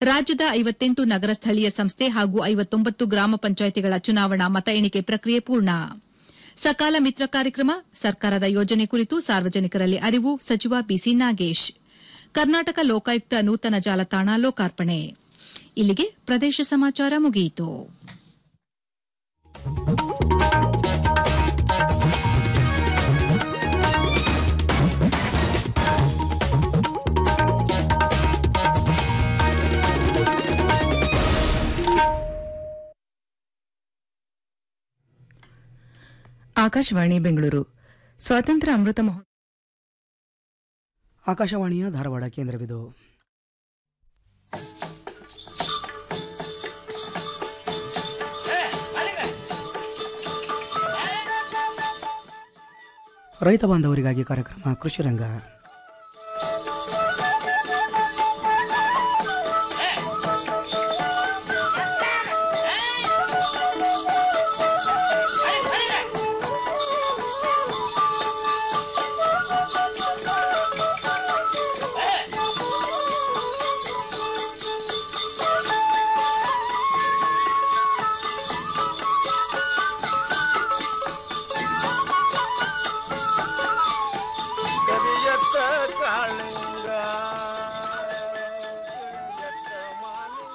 ರಾಜ್ಯದ ಐವತ್ತೆಂಟು ನಗರ ಸ್ಥಳೀಯ ಸಂಸ್ಥೆ ಹಾಗೂ ಐವತ್ತೊಂಬತ್ತು ಗ್ರಾಮ ಪಂಚಾಯಿತಿಗಳ ಚುನಾವಣಾ ಮತ ಎಣಿಕೆ ಪ್ರಕ್ರಿಯೆ ಪೂರ್ಣ ಸಕಾಲ ಮಿತ್ರ ಕಾರ್ಯಕ್ರಮ ಸರ್ಕಾರದ ಯೋಜನೆ ಕುರಿತು ಸಾರ್ವಜನಿಕರಲ್ಲಿ ಅರಿವು ಸಚಿವ ಬಿಸಿ ನಾಗೇಶ್ ಕರ್ನಾಟಕ ಲೋಕಾಯುಕ್ತ ನೂತನ ಜಾಲತಾಣ ಲೋಕಾರ್ಪಣೆ ಇಲ್ಲಿಗೆ ಪ್ರದೇಶ ಸಮಾಚಾರ ಮುಗಿಯಿತು ಆಕಾಶವಾಣಿ ಬೆಂಗಳೂರು ಸ್ವಾತಂತ್ರ್ಯ ಅಮೃತ ಮಹೋತ್ಸವ ಆಕಾಶವಾಣಿಯ ಧಾರವಾಡ ಕೇಂದ್ರವಿದು ರೈತ ಬಾಂಧವರಿಗಾಗಿ ಕಾರ್ಯಕ್ರಮ ಕೃಷಿ ರಂಗ ಕರಿಯತ್ತ ಕಾಳಿಂಗ ಕರಿಯತ್ತ ಮಾಲಿಂಗ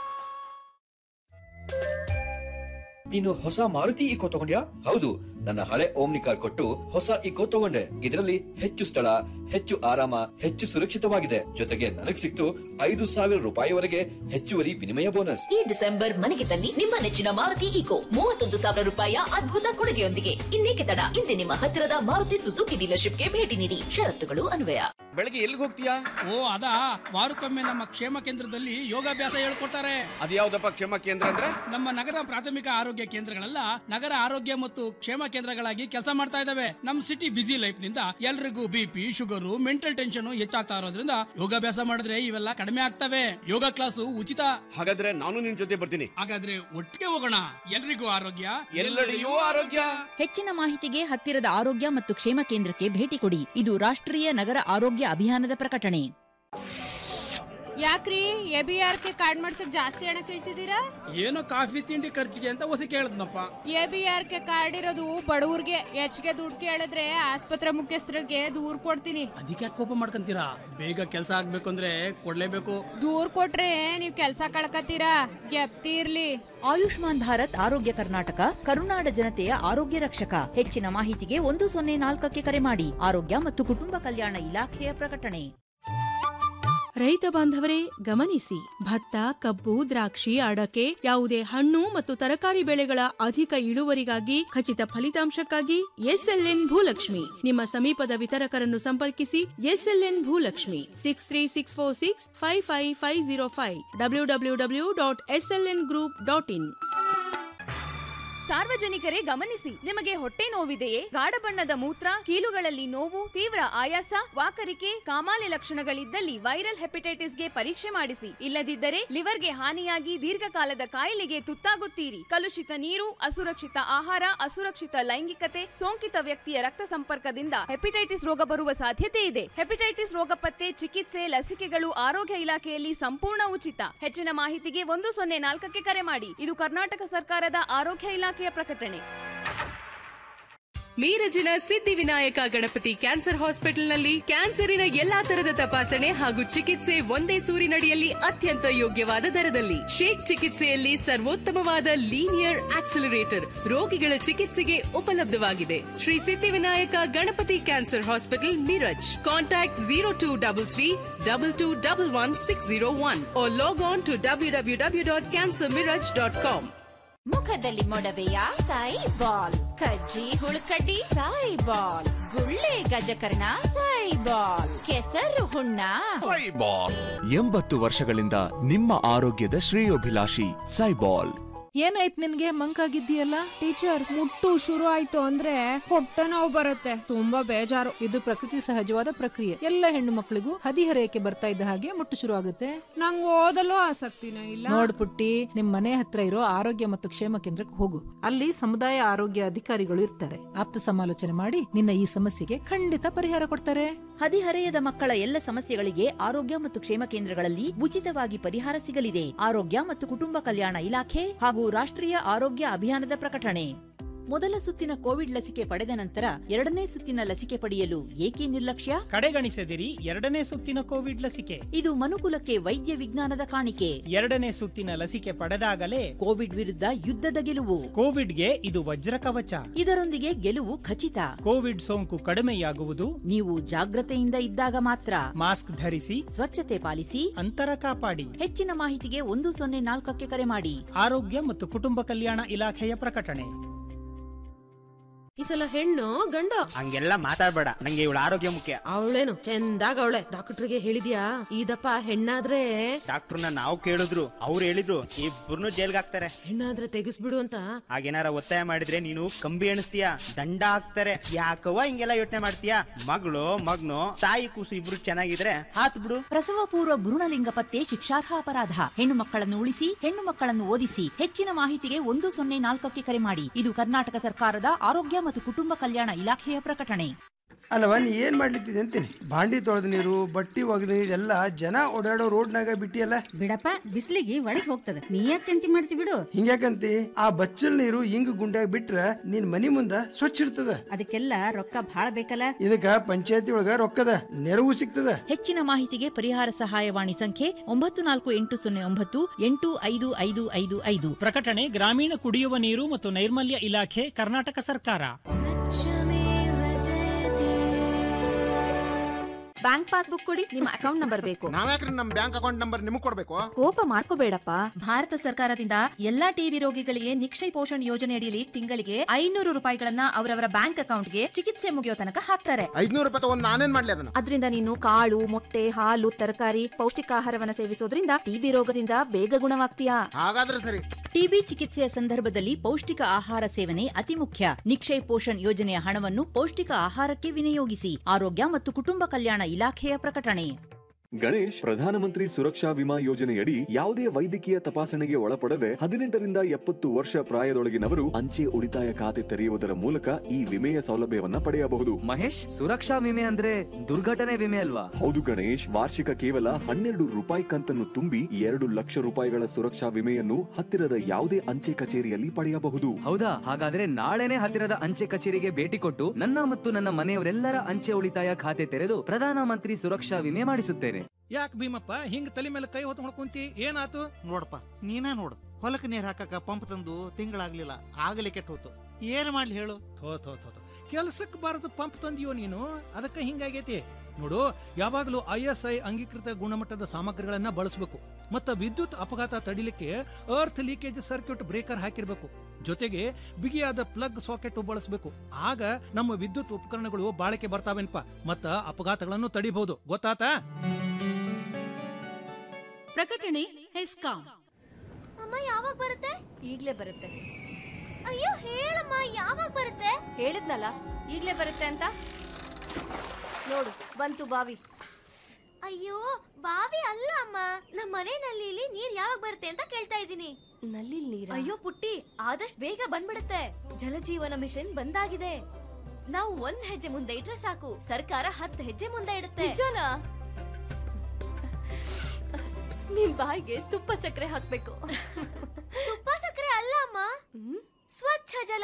ನೀನು ಹೊಸ ಮಾರುತಿ ಇಕೋ ತಗೊಂಡ್ಯಾ ಹೌದು ನನ್ನ ಹಳೆ ಓಮ್ನಿ ಕಾರ್ ಕೊಟ್ಟು ಹೊಸ ಇಕೋ ತಗೊಂಡೆ ಇದರಲ್ಲಿ ಹೆಚ್ಚು ಸ್ಥಳ ಹೆಚ್ಚು ಆರಾಮ ಹೆಚ್ಚು ಸುರಕ್ಷಿತವಾಗಿದೆ ಜೊತೆಗೆ ನನಗ್ ಸಿಕ್ತು ಐದು ಸಾವಿರ ರೂಪಾಯಿವರೆಗೆ ಹೆಚ್ಚುವರಿ ವಿನಿಮಯ ಬೋನಸ್ ಈ ಡಿಸೆಂಬರ್ ಮನೆಗೆ ತನ್ನಿ ನಿಮ್ಮ ನೆಚ್ಚಿನ ಮಾರುತಿ ಈಕೋ ಮೂವತ್ತೊಂದು ಸಾವಿರ ರೂಪಾಯಿಯ ಅದ್ಭುತ ಕೊಡುಗೆಯೊಂದಿಗೆ ಇನ್ನೇಕೆ ತಡ ಇಂದೇ ನಿಮ್ಮ ಹತ್ತಿರದ ಮಾರುತಿ ಸುಜುಕಿ ಡೀಲರ್ಶಿಪ್ಗೆ ಭೇಟಿ ನೀಡಿ ಷರತ್ತುಗಳು ಅನ್ವಯ ಬೆಳಗ್ಗೆ ಎಲ್ಲಿಗೆ ಹೋಗ್ತೀಯಾ ಓ ಅದಾ ವಾರಕ್ಕೊಮ್ಮೆ ನಮ್ಮ ಕ್ಷೇಮ ಕೇಂದ್ರದಲ್ಲಿ ಯೋಗಾಭ್ಯಾಸ ಹೇಳ್ಕೊಡ್ತಾರೆ ಅದ್ಯಾವ್ದಪ್ಪ ಕ್ಷೇಮ ಕೇಂದ್ರ ಅಂದ್ರೆ ನಮ್ಮ ನಗರ ಪ್ರಾಥಮಿಕ ಆರೋಗ್ಯ ಕೇಂದ್ರಗಳೆಲ್ಲ ನಗರ ಆರೋಗ್ಯ ಮತ್ತು ಕ್ಷೇಮ ಕೇಂದ್ರಗಳಾಗಿ ಕೆಲಸ ಮಾಡ್ತಾ ಇದಾವೆ ನಮ್ ಸಿಟಿ ಬಿಸಿ ಲೈಫ್ ನಿಂದ ಎಲ್ರಿಗೂ ಬಿಪಿ ಶುಗರು ಮೆಂಟಲ್ ಟೆನ್ಷನ್ ಹೆಚ್ಚಾಗ್ತಾ ಇರೋದ್ರಿಂದ ಯೋಗಾಭ್ಯಾಸ ಮಾಡಿದ್ರೆ ಇವೆಲ್ಲ ಕಡಿಮೆ ಆಗ್ತವೆ ಯೋಗ ಕ್ಲಾಸು ಉಚಿತ ಹಾಗಾದ್ರೆ ನಾನು ನಿನ್ ಜೊತೆ ಬರ್ತೀನಿ ಹಾಗಾದ್ರೆ ಒಟ್ಟಿಗೆ ಹೋಗೋಣ ಎಲ್ರಿಗೂ ಆರೋಗ್ಯ ಎಲ್ಲೆಡೆಯೂ ಆರೋಗ್ಯ ಹೆಚ್ಚಿನ ಮಾಹಿತಿಗೆ ಹತ್ತಿರದ ಆರೋಗ್ಯ ಮತ್ತು ಕ್ಷೇಮ ಕೇಂದ್ರಕ್ಕೆ ಭೇಟಿ ಕೊಡಿ ಇದು ರಾಷ್ಟ್ರೀಯ ನಗರ ಆರೋಗ್ಯ ಅಭಿಯಾನದ ಪ್ರಕಟಣೆ ಯಾಕ್ರಿ A B R K card ಮಾಡ್ಸಕ್ ಜಾಸ್ತಿ ಹಣ ಕೇಳ್ತಿದ್ದೀರಾ ಏನೋ ಕಾಫಿ ತಿಂಡಿ ಖರ್ಚಿಗೆ ಅಂತ ಹೊಸ ಕೇಳದ್ನಪ್ಪ A B R K card ಇರೋದು ಬಡವ್ರಿಗೆ ಹೆಚ್ಚಿಗೆ ದುಡ್ಡು ಕೇಳಿದ್ರೆ ಆಸ್ಪತ್ರೆ ಮುಖ್ಯಸ್ಥರಿಗೆ ದೂರ್ ಕೊಡ್ತೀನಿ ಅದಕ್ಕೆ ಯಾಕೆ ಕೋಪ ಮಾಡ್ಕೊಂತೀರಾ ಬೇಗ ಕೆಲಸ ಆಗ್ಬೇಕು ಅಂದ್ರೆ ಕೊಡ್ಲೇಬೇಕು ದೂರ್ ಕೊಟ್ರೆ ನೀವ್ ಕೆಲ್ಸ ಕಳ್ಕತ್ತೀರಾ ಗೆಪ್ತಿ ಇರ್ಲಿ ಆಯುಷ್ಮಾನ್ ಭಾರತ್ ಆರೋಗ್ಯ ಕರ್ನಾಟಕ ಕರುನಾಡ ಜನತೆಯ ಆರೋಗ್ಯ ರಕ್ಷಕ ಹೆಚ್ಚಿನ ಮಾಹಿತಿಗೆ ಒಂದು ಸೊನ್ನೆ ನಾಲ್ಕಕ್ಕೆ ಕರೆ ಮಾಡಿ ಆರೋಗ್ಯ ಮತ್ತು ಕುಟುಂಬ ಕಲ್ಯಾಣ ಇಲಾಖೆಯ ಪ್ರಕಟಣೆ ರೈತ ಬಾಂಧವರೇ ಗಮನಿಸಿ ಭತ್ತ ಕಬ್ಬು ದ್ರಾಕ್ಷಿ ಅಡಕೆ ಯಾವುದೇ ಹಣ್ಣು ಮತ್ತು ತರಕಾರಿ ಬೆಳೆಗಳ ಅಧಿಕ ಇಳುವರಿಗಾಗಿ ಖಚಿತ ಫಲಿತಾಂಶಕ್ಕಾಗಿ ಎಸ್ಎಲ್ಎನ್ ಭೂಲಕ್ಷ್ಮಿ ನಿಮ್ಮ ಸಮೀಪದ ವಿತರಕರನ್ನು ಸಂಪರ್ಕಿಸಿ SLN Bhoolakshmi six three six four six five five five zero five W W W dot SLN group dot in ಸಾರ್ವಜನಿಕರೇ ಗಮನಿಸಿ ನಿಮಗೆ ಹೊಟ್ಟೆ ನೋವಿದೆಯೇ ಗಾಢ ಬಣ್ಣದ ಮೂತ್ರ ಕೀಲುಗಳಲ್ಲಿ ನೋವು ತೀವ್ರ ಆಯಾಸ ವಾಕರಿಕೆ ಕಾಮಾಲೆ ಲಕ್ಷಣಗಳಿದ್ದಲ್ಲಿ ವೈರಲ್ ಹೆಪಟೈಟಿಸ್ಗೆ ಪರೀಕ್ಷೆ ಮಾಡಿಸಿ ಇಲ್ಲದಿದ್ದರೆ ಲಿವರ್ಗೆ ಹಾನಿಯಾಗಿ ದೀರ್ಘಕಾಲದ ಕಾಯಿಲೆಗೆ ತುತ್ತಾಗುತ್ತೀರಿ ಕಲುಷಿತ ನೀರು ಅಸುರಕ್ಷಿತ ಆಹಾರ ಅಸುರಕ್ಷಿತ ಲೈಂಗಿಕತೆ ಸೋಂಕಿತ ವ್ಯಕ್ತಿಯ ರಕ್ತ ಸಂಪರ್ಕದಿಂದ ಹೆಪಟೈಟಿಸ್ ರೋಗ ಬರುವ ಸಾಧ್ಯತೆ ಇದೆ ಹೆಪಟೈಟಿಸ್ ರೋಗ ಪತ್ತೆ ಚಿಕಿತ್ಸೆ ಲಸಿಕೆಗಳು ಆರೋಗ್ಯ ಇಲಾಖೆಯಲ್ಲಿ ಸಂಪೂರ್ಣ ಉಚಿತ ಹೆಚ್ಚಿನ ಮಾಹಿತಿಗೆ ಒಂದು ಸೊನ್ನೆ ನಾಲ್ಕಕ್ಕೆ ಕರೆ ಮಾಡಿ ಇದು ಕರ್ನಾಟಕ ಸರ್ಕಾರದ ಆರೋಗ್ಯ ಇಲಾಖೆಯ ಪ್ರಕಟಣೆ ಮೀರಜಿನ ಸಿದ್ಧಿವಿನಾಯಕ ಗಣಪತಿ ಕ್ಯಾನ್ಸರ್ ಹಾಸ್ಪಿಟಲ್ನಲ್ಲಿ ಕ್ಯಾನ್ಸರಿನ ಎಲ್ಲಾ ತರದ ತಪಾಸಣೆ ಹಾಗೂ ಚಿಕಿತ್ಸೆ ಒಂದೇ ಸೂರಿನಡಿಯಲ್ಲಿ ಅತ್ಯಂತ ಯೋಗ್ಯವಾದ ದರದಲ್ಲಿ ಶೇಕ್ ಚಿಕಿತ್ಸೆಯಲ್ಲಿ ಸರ್ವೋತ್ತಮವಾದ ಲೀನಿಯರ್ ಆಕ್ಸಿಲರೇಟರ್ ರೋಗಿಗಳ ಚಿಕಿತ್ಸೆಗೆ ಉಪಲಬ್ಧವಾಗಿದೆ Shri Siddhivinayak Ganapati cancer hospital Miraj contact zero two double three double two double one six zero one log on to W W W dot cancer Miraj dot com ಮುಖದಲ್ಲಿ ಮೊಡವೆಯ ಸಾಯಿ ಬಾಲ್ ಕಜ್ಜಿ ಹುಳುಕಡ್ಡಿ ಸಾಯಿ ಬಾಲ್ ಗುಳ್ಳೆ ಗಜಕರ್ಣ ಸಾಯಿ ಬಾಲ್ ಕೆಸರು ಹುಣ್ಣ ಎಂಬತ್ತು ವರ್ಷಗಳಿಂದ ನಿಮ್ಮ ಆರೋಗ್ಯದ ಶ್ರೇಯೋಭಿಲಾಷಿ ಸೈಬಾಲ್ ಏನಾಯ್ತು ನಿನ್ಗೆ ಮಂಕಾಗಿದ್ದೀಯಲ್ಲ ಟೀಚರ್ ಮುಟ್ಟು ಶುರು ಆಯ್ತು ಅಂದ್ರೆ ಹೊಟ್ಟೆ ನೋವು ಬರುತ್ತೆ ತುಂಬಾ ಬೇಜಾರು ಇದು ಪ್ರಕೃತಿ ಸಹಜವಾದ ಪ್ರಕ್ರಿಯೆ ಎಲ್ಲ ಹೆಣ್ಣು ಮಕ್ಕಳಿಗೂ ಹದಿಹರೆಯಕ್ಕೆ ಬರ್ತಾ ಇದ್ದ ಹಾಗೆ ಮುಟ್ಟು ಶುರು ಆಗುತ್ತೆ ನಂಗ್ ಓದಲು ಆಸಕ್ತಿನೂ ಇಲ್ಲ ನೋಡ್ ಪುಟ್ಟಿ ನಿಮ್ ಮನೆ ಹತ್ರ ಇರೋ ಆರೋಗ್ಯ ಮತ್ತು ಕ್ಷೇಮ ಕೇಂದ್ರಕ್ಕೆ ಹೋಗು ಅಲ್ಲಿ ಸಮುದಾಯ ಆರೋಗ್ಯ ಅಧಿಕಾರಿಗಳು ಇರ್ತಾರೆ ಆಪ್ತ ಸಮಾಲೋಚನೆ ಮಾಡಿ ನಿನ್ನ ಈ ಸಮಸ್ಯೆಗೆ ಖಂಡಿತ ಪರಿಹಾರ ಕೊಡ್ತಾರೆ ಹದಿಹರೆಯದ ಮಕ್ಕಳ ಎಲ್ಲ ಸಮಸ್ಯೆಗಳಿಗೆ ಆರೋಗ್ಯ ಮತ್ತು ಕ್ಷೇಮ ಕೇಂದ್ರಗಳಲ್ಲಿ ಉಚಿತವಾಗಿ ಪರಿಹಾರ ಸಿಗಲಿದೆ ಆರೋಗ್ಯ ಮತ್ತು ಕುಟುಂಬ ಕಲ್ಯಾಣ ಇಲಾಖೆ ಹಾಗೂ ರಾಷ್ಟ್ರೀಯ ಆರೋಗ್ಯ ಅಭಿಯಾನದ ಪ್ರಕಟಣೆ ಮೊದಲ ಸುತ್ತಿನ ಕೋವಿಡ್ ಲಸಿಕೆ ಪಡೆದ ನಂತರ ಎರಡನೇ ಸುತ್ತಿನ ಲಸಿಕೆ ಪಡೆಯಲು ಏಕೆ ನಿರ್ಲಕ್ಷ್ಯ ಕಡೆಗಣಿಸದಿರಿ ಎರಡನೇ ಸುತ್ತಿನ ಕೋವಿಡ್ ಲಸಿಕೆ ಇದು ಮನುಕುಲಕ್ಕೆ ವೈದ್ಯ ವಿಜ್ಞಾನದ ಕಾಣಿಕೆ ಎರಡನೇ ಸುತ್ತಿನ ಲಸಿಕೆ ಪಡೆದಾಗಲೇ ಕೋವಿಡ್ ವಿರುದ್ಧ ಯುದ್ಧದ ಗೆಲುವು ಕೋವಿಡ್ಗೆ ಇದು ವಜ್ರ ಕವಚ ಇದರೊಂದಿಗೆ ಗೆಲುವು ಖಚಿತ ಕೋವಿಡ್ ಸೋಂಕು ಕಡಿಮೆಯಾಗುವುದು ನೀವು ಜಾಗ್ರತೆಯಿಂದ ಇದ್ದಾಗ ಮಾತ್ರ ಮಾಸ್ಕ್ ಧರಿಸಿ ಸ್ವಚ್ಛತೆ ಪಾಲಿಸಿ ಅಂತರ ಕಾಪಾಡಿ ಹೆಚ್ಚಿನ ಮಾಹಿತಿಗೆ ಒಂದು ಸೊನ್ನೆ ನಾಲ್ಕಕ್ಕೆ ಕರೆ ಮಾಡಿ ಆರೋಗ್ಯ ಮತ್ತು ಕುಟುಂಬ ಕಲ್ಯಾಣ ಇಲಾಖೆಯ ಪ್ರಕಟಣೆ ಈ ಸಲ ಹೆಣ್ಣು ಗಂಡು ಹಂಗೆಲ್ಲ ಮಾತಾಡ್ಬೇಡ ನಂಗೆ ಇವಳ ಆರೋಗ್ಯ ಮುಖ್ಯ ಅವಳೇನು ಚಂದಾಗ ಅವಳೆ ಡಾಕ್ಟರ್ಗೆ ಹೇಳಿದ್ಯಾ ಇದಪ್ಪ ಹೆಣ್ಣಾದ್ರೆ ಡಾಕ್ಟರ್ನ ನಾವು ಕೇಳಿದ್ರು ಅವ್ರು ಹೇಳಿದ್ರು ಇಬ್ಬರನ್ನು ಜೈಲ್ಗೆ ಹಾಕ್ತಾರೆ ಹೆಣ್ಣಾದ್ರೆ ತೆಗಿಸ್ಬಿಡು ಅಂತ ಹಾಗೇನಾರ ಒತ್ತಾಯ ಮಾಡಿದ್ರೆ ನೀನು ಕಂಬಿ ಎಣಿಸ್ತೀಯ ದಂಡ ಹಾಕ್ತಾರೆ ಯಾಕವ್ವ ಹಿಂಗೆಲ್ಲ ಯೋಚನೆ ಮಾಡ್ತೀಯ ಮಗಳು ಮಗ್ನು ತಾಯಿ ಕೂಸು ಇಬ್ರು ಚೆನ್ನಾಗಿದ್ರೆ ಹಾತ್ ಬಿಡು ಪ್ರಸವ ಪೂರ್ವ ಭ್ರೂಣಲಿಂಗ ಪತ್ತೆ ಶಿಕ್ಷಾರ್ಹ ಅಪರಾಧ ಹೆಣ್ಣು ಮಕ್ಕಳನ್ನು ಉಳಿಸಿ ಹೆಣ್ಣು ಮಕ್ಕಳನ್ನು ಓದಿಸಿ ಹೆಚ್ಚಿನ ಮಾಹಿತಿಗೆ ಒಂದು ಸೊನ್ನೆ ನಾಲ್ಕಕ್ಕೆ ಕರೆ ಮಾಡಿ ಇದು ಕರ್ನಾಟಕ ಸರ್ಕಾರದ ಆರೋಗ್ಯ ಮತ್ತು ಕುಟುಂಬ ಕಲ್ಯಾಣ ಇಲಾಖೆಯ ಪ್ರಕಟಣೆ ಅಲ್ಲವ ನೀ ಏನ್ ಮಾಡ್ಲಿತ್ತಿದೆ ಅಂತೀನಿ ಬಾಂಡಿ ತೊಳೆದ ನೀರು ಬಟ್ಟಿ ಒಗೆದ ನೀರು ಎಲ್ಲ ಜನ ಓಡಾಡೋ ರೋಡ್ನಾಗ ಬಿಟ್ಟಿಯಲ್ಲ ಬಿಡಪ್ಪ ಬಿಸಿಲಿಗೆ ಒಳಗೆ ಹೋಗ್ತದೆ ನೀ ಯಾಕೆ ಚಿಂತೆ ಮಾಡ್ತಿ ಬಿಡು ಹಿಂಗ್ಯಾಕಂತಿ ಆ ಬಚ್ಚಲ್ ನೀರು ಹಿಂಗ್ ಗುಂಡ್ಯಾಗ ಬಿಟ್ರ ನಿನ್ ಮನಿ ಮುಂದ ಸ್ವಚ್ಛ ಇರ್ತದ ಅದಕ್ಕೆಲ್ಲ ರೊಕ್ಕ ಭಾಳ ಬೇಕಲ್ಲ ಇದಕ್ಕ ಪಂಚಾಯತಿ ಒಳಗ ರೊಕ್ಕದ ನೆರವು ಸಿಗ್ತದ ಹೆಚ್ಚಿನ ಮಾಹಿತಿಗೆ ಪರಿಹಾರ ಸಹಾಯವಾಣಿ ಸಂಖ್ಯೆ ಒಂಬತ್ತು ನಾಲ್ಕು ಎಂಟು ಸೊನ್ನೆ ಒಂಬತ್ತು ಎಂಟು ಐದು ಐದು ಐದು ಐದು ಪ್ರಕಟಣೆ ಗ್ರಾಮೀಣ ಕುಡಿಯುವ ನೀರು ಮತ್ತು ನೈರ್ಮಲ್ಯ ಇಲಾಖೆ ಕರ್ನಾಟಕ ಸರ್ಕಾರ ಬ್ಯಾಂಕ್ ಪಾಸ್ಬುಕ್ ಕೊಡಿ ನಿಮ್ಮ ಅಕೌಂಟ್ ನಂಬರ್ ಬೇಕು ನಾವ್ಯಾಕ್ರಿ ನಮ್ ಬ್ಯಾಂಕ್ ಅಕೌಂಟ್ ನಂಬರ್ ನಿಮಗ್ ಕೊಡ್ಬೇಕು ಕೋಪ ಮಾಡ್ಕೋಬೇಡಪ್ಪ ಭಾರತ ಸರ್ಕಾರದಿಂದ ಎಲ್ಲಾ ಟಿಬಿ ರೋಗಿಗಳಿಗೆ ನಿಕ್ಷಯ ಪೋಷಣ್ ಯೋಜನೆ ಅಡಿಯಲ್ಲಿ ತಿಂಗಳಿಗೆ ಐನೂರು ರೂಪಾಯಿಗಳನ್ನ ಅವರವರ ಬ್ಯಾಂಕ್ ಅಕೌಂಟ್ಗೆ ಚಿಕಿತ್ಸೆ ಮುಗಿಯೋ ತನಕ ಹಾಕ್ತಾರೆ ಐದ್ನೂರು ರೂಪಾಯಿ ತಗೊಂಡ್ ನಾನೇನ್ ಮಾಡ್ಲಿ ಅದನ್ನ ಅದರಿಂದ ನೀನು ಕಾಳು ಮೊಟ್ಟೆ ಹಾಲು ತರಕಾರಿ ಪೌಷ್ಟಿಕಾಹಾರವನ್ನ ಸೇವಿಸೋದ್ರಿಂದ ಟಿಬಿ ರೋಗದಿಂದ ಬೇಗ ಗುಣವಾಗ್ತೀಯಾ ಹಾಗಾದ್ರೆ ಸರಿ ಟಿಬಿ ಚಿಕಿತ್ಸೆಯ ಸಂದರ್ಭದಲ್ಲಿ ಪೌಷ್ಟಿಕ ಆಹಾರ ಸೇವನೆ ಅತಿ ಮುಖ್ಯ ನಿಕ್ಷಯ್ ಪೋಷಣ್ ಯೋಜನೆಯ ಹಣವನ್ನು ಪೌಷ್ಟಿಕ ಆಹಾರಕ್ಕೆ ವಿನಿಯೋಗಿಸಿ ಆರೋಗ್ಯ ಮತ್ತು ಕುಟುಂಬ ಕಲ್ಯಾಣ ಇಲಾಖೆಯ ಪ್ರಕಟಣೆ ಗಣೇಶ್ ಪ್ರಧಾನಮಂತ್ರಿ ಸುರಕ್ಷಾ ವಿಮಾ ಯೋಜನೆಯಡಿ ಯಾವುದೇ ವೈದ್ಯಕೀಯ ತಪಾಸಣೆಗೆ ಒಳಪಡದೆ ಹದಿನೆಂಟರಿಂದ ಎಪ್ಪತ್ತು ವರ್ಷ ಪ್ರಾಯದೊಳಗಿನವರು ಅಂಚೆ ಉಳಿತಾಯ ಖಾತೆ ತೆರೆಯುವುದರ ಮೂಲಕ ಈ ವಿಮೆಯ ಸೌಲಭ್ಯವನ್ನ ಪಡೆಯಬಹುದು ಮಹೇಶ್ ಸುರಕ್ಷಾ ವಿಮೆ ಅಂದ್ರೆ ದುರ್ಘಟನೆ ವಿಮೆ ಅಲ್ವಾ ಹೌದು ಗಣೇಶ್ ವಾರ್ಷಿಕ ಕೇವಲ ಹನ್ನೆರಡು ರೂಪಾಯಿ ಕಂತನ್ನು ತುಂಬಿ ಎರಡು ಲಕ್ಷ ರೂಪಾಯಿಗಳ ಸುರಕ್ಷಾ ವಿಮೆಯನ್ನು ಹತ್ತಿರದ ಯಾವುದೇ ಅಂಚೆ ಕಚೇರಿಯಲ್ಲಿ ಪಡೆಯಬಹುದು ಹೌದಾ ಹಾಗಾದ್ರೆ ನಾಳೆನೆ ಹತ್ತಿರದ ಅಂಚೆ ಕಚೇರಿಗೆ ಭೇಟಿ ಕೊಟ್ಟು ನನ್ನ ಮತ್ತು ನನ್ನ ಮನೆಯವರೆಲ್ಲರ ಅಂಚೆ ಉಳಿತಾಯ ಖಾತೆ ತೆರೆದು ಪ್ರಧಾನಮಂತ್ರಿ ಸುರಕ್ಷಾ ವಿಮೆ ಮಾಡಿಸುತ್ತೇನೆ ಯಾಕೆ ಭೀಮಪ್ಪ ಹಿಂಗ್ ತಲೆ ಮೇಲೆ ಕೈ ಹೊತ್ಕೊಂಡು ಕುಂತಿ ಏನಾತು ನೋಡಪ್ಪ ನೀನ ನೋಡು ಹೊಲಕ್ಕೆ ನೀರ್ ಹಾಕಕ್ಕ ಪಂಪ್ ತಂದು ತಿಂಗಳಾಗ್ಲಿಲ್ಲ ಆಗಲೇ ಕೆಟ್ಟ ಹೋತು ಏನ್ ಮಾಡ್ಲಿ ಹೇಳು ಥೋ ಥೋ ಥೋ ಥೋ. ಕೆಲ್ಸಕ್ಕೆ ಬಾರದು ಪಂಪ್ ತಂದಿಯೋ ನೀನು ಅದಕ್ಕೆ ಹಿಂಗಾಗೈತಿ ನೋಡು ಯಾವಾಗಲೂ ಐ ಎಸ್ ಐ ಅಂಗೀಕೃತ ಗುಣಮಟ್ಟದ ಸಾಮಗ್ರಿಗಳನ್ನ ಬಳಸಬೇಕು ಮತ್ತು ವಿದ್ಯುತ್ ಅಪಘಾತ ತಡಿಲಿಕ್ಕೆ ಅರ್ತ್ ಲೀಕೇಜ್ ಸರ್ಕ್ಯೂಟ್ ಬ್ರೇಕರ್ ಹಾಕಿರ್ಬೇಕು ಜೊತೆಗೆ ಬಿಗಿಯಾದ ಪ್ಲಗ್ ಸಾಕೆಟ್ ಬಳಸಬೇಕು ಆಗ ನಮ್ಮ ವಿದ್ಯುತ್ ಉಪಕರಣಗಳು ಬಾಳಿಕೆ ಬರ್ತಾವೇನಪ್ಪ ಮತ್ತ ಅಪಘಾತಗಳನ್ನು ತಡಿಬಹುದು ಗೊತ್ತಾತಾ ಪ್ರಕಟಣೆ ಹೆಸ್ಕಾಂ ಅಮ್ಮ ಯಾವಾಗ ಬರುತ್ತೆ ಈಗ್ಲೇ ಬರುತ್ತೆ ಅಯ್ಯೋ ಹೇಳಮ್ಮ ಯಾವಾಗ ಬರುತ್ತೆ ಹೇಳಿದ್ನಲ್ಲ ಈಗ್ಲೇ ಬರುತ್ತೆ ಅಂತ ನೋಡು ಬಂತು ಬಾವಿ ಅಯ್ಯೋ ಬಾವಿ ಅಲ್ಲ ಅಮ್ಮ ನಮ್ಮ ಮನೆ ನಲ್ಲಿಲಿ ನೀರ್ ಯಾವಾಗ ಬರುತ್ತೆ ಅಂತ ಕೇಳ್ತಾ ಇದ್ದೀನಿ ನಲ್ಲಿ ನೀರ ಅಯ್ಯೋ ಪುಟ್ಟಿ ಆದಷ್ಟು ಬೇಗ ಬಂದ್ಬಿಡುತ್ತೆ ಜಲಜೀವನ ಮಿಷನ್ ಬಂದಾಗಿದೆ ನಾವು ಒಂದ್ ಹೆಜ್ಜೆ ಮುಂದೆ ಇಟ್ರೆ ಸಾಕು ಸರ್ಕಾರ ಹತ್ತು ಹೆಜ್ಜೆ ಮುಂದೆ ಇಡುತ್ತೆ ನಿಮ್ ಬಾಯಿಗೆ ತುಪ್ಪ ಸಕ್ಕರೆ ಹಾಕ್ಬೇಕು ತುಪ್ಪ ಸಕ್ಕರೆ ಅಲ್ಲ ಅಮ್ಮ ಸ್ವಚ್ಛ ಜಲ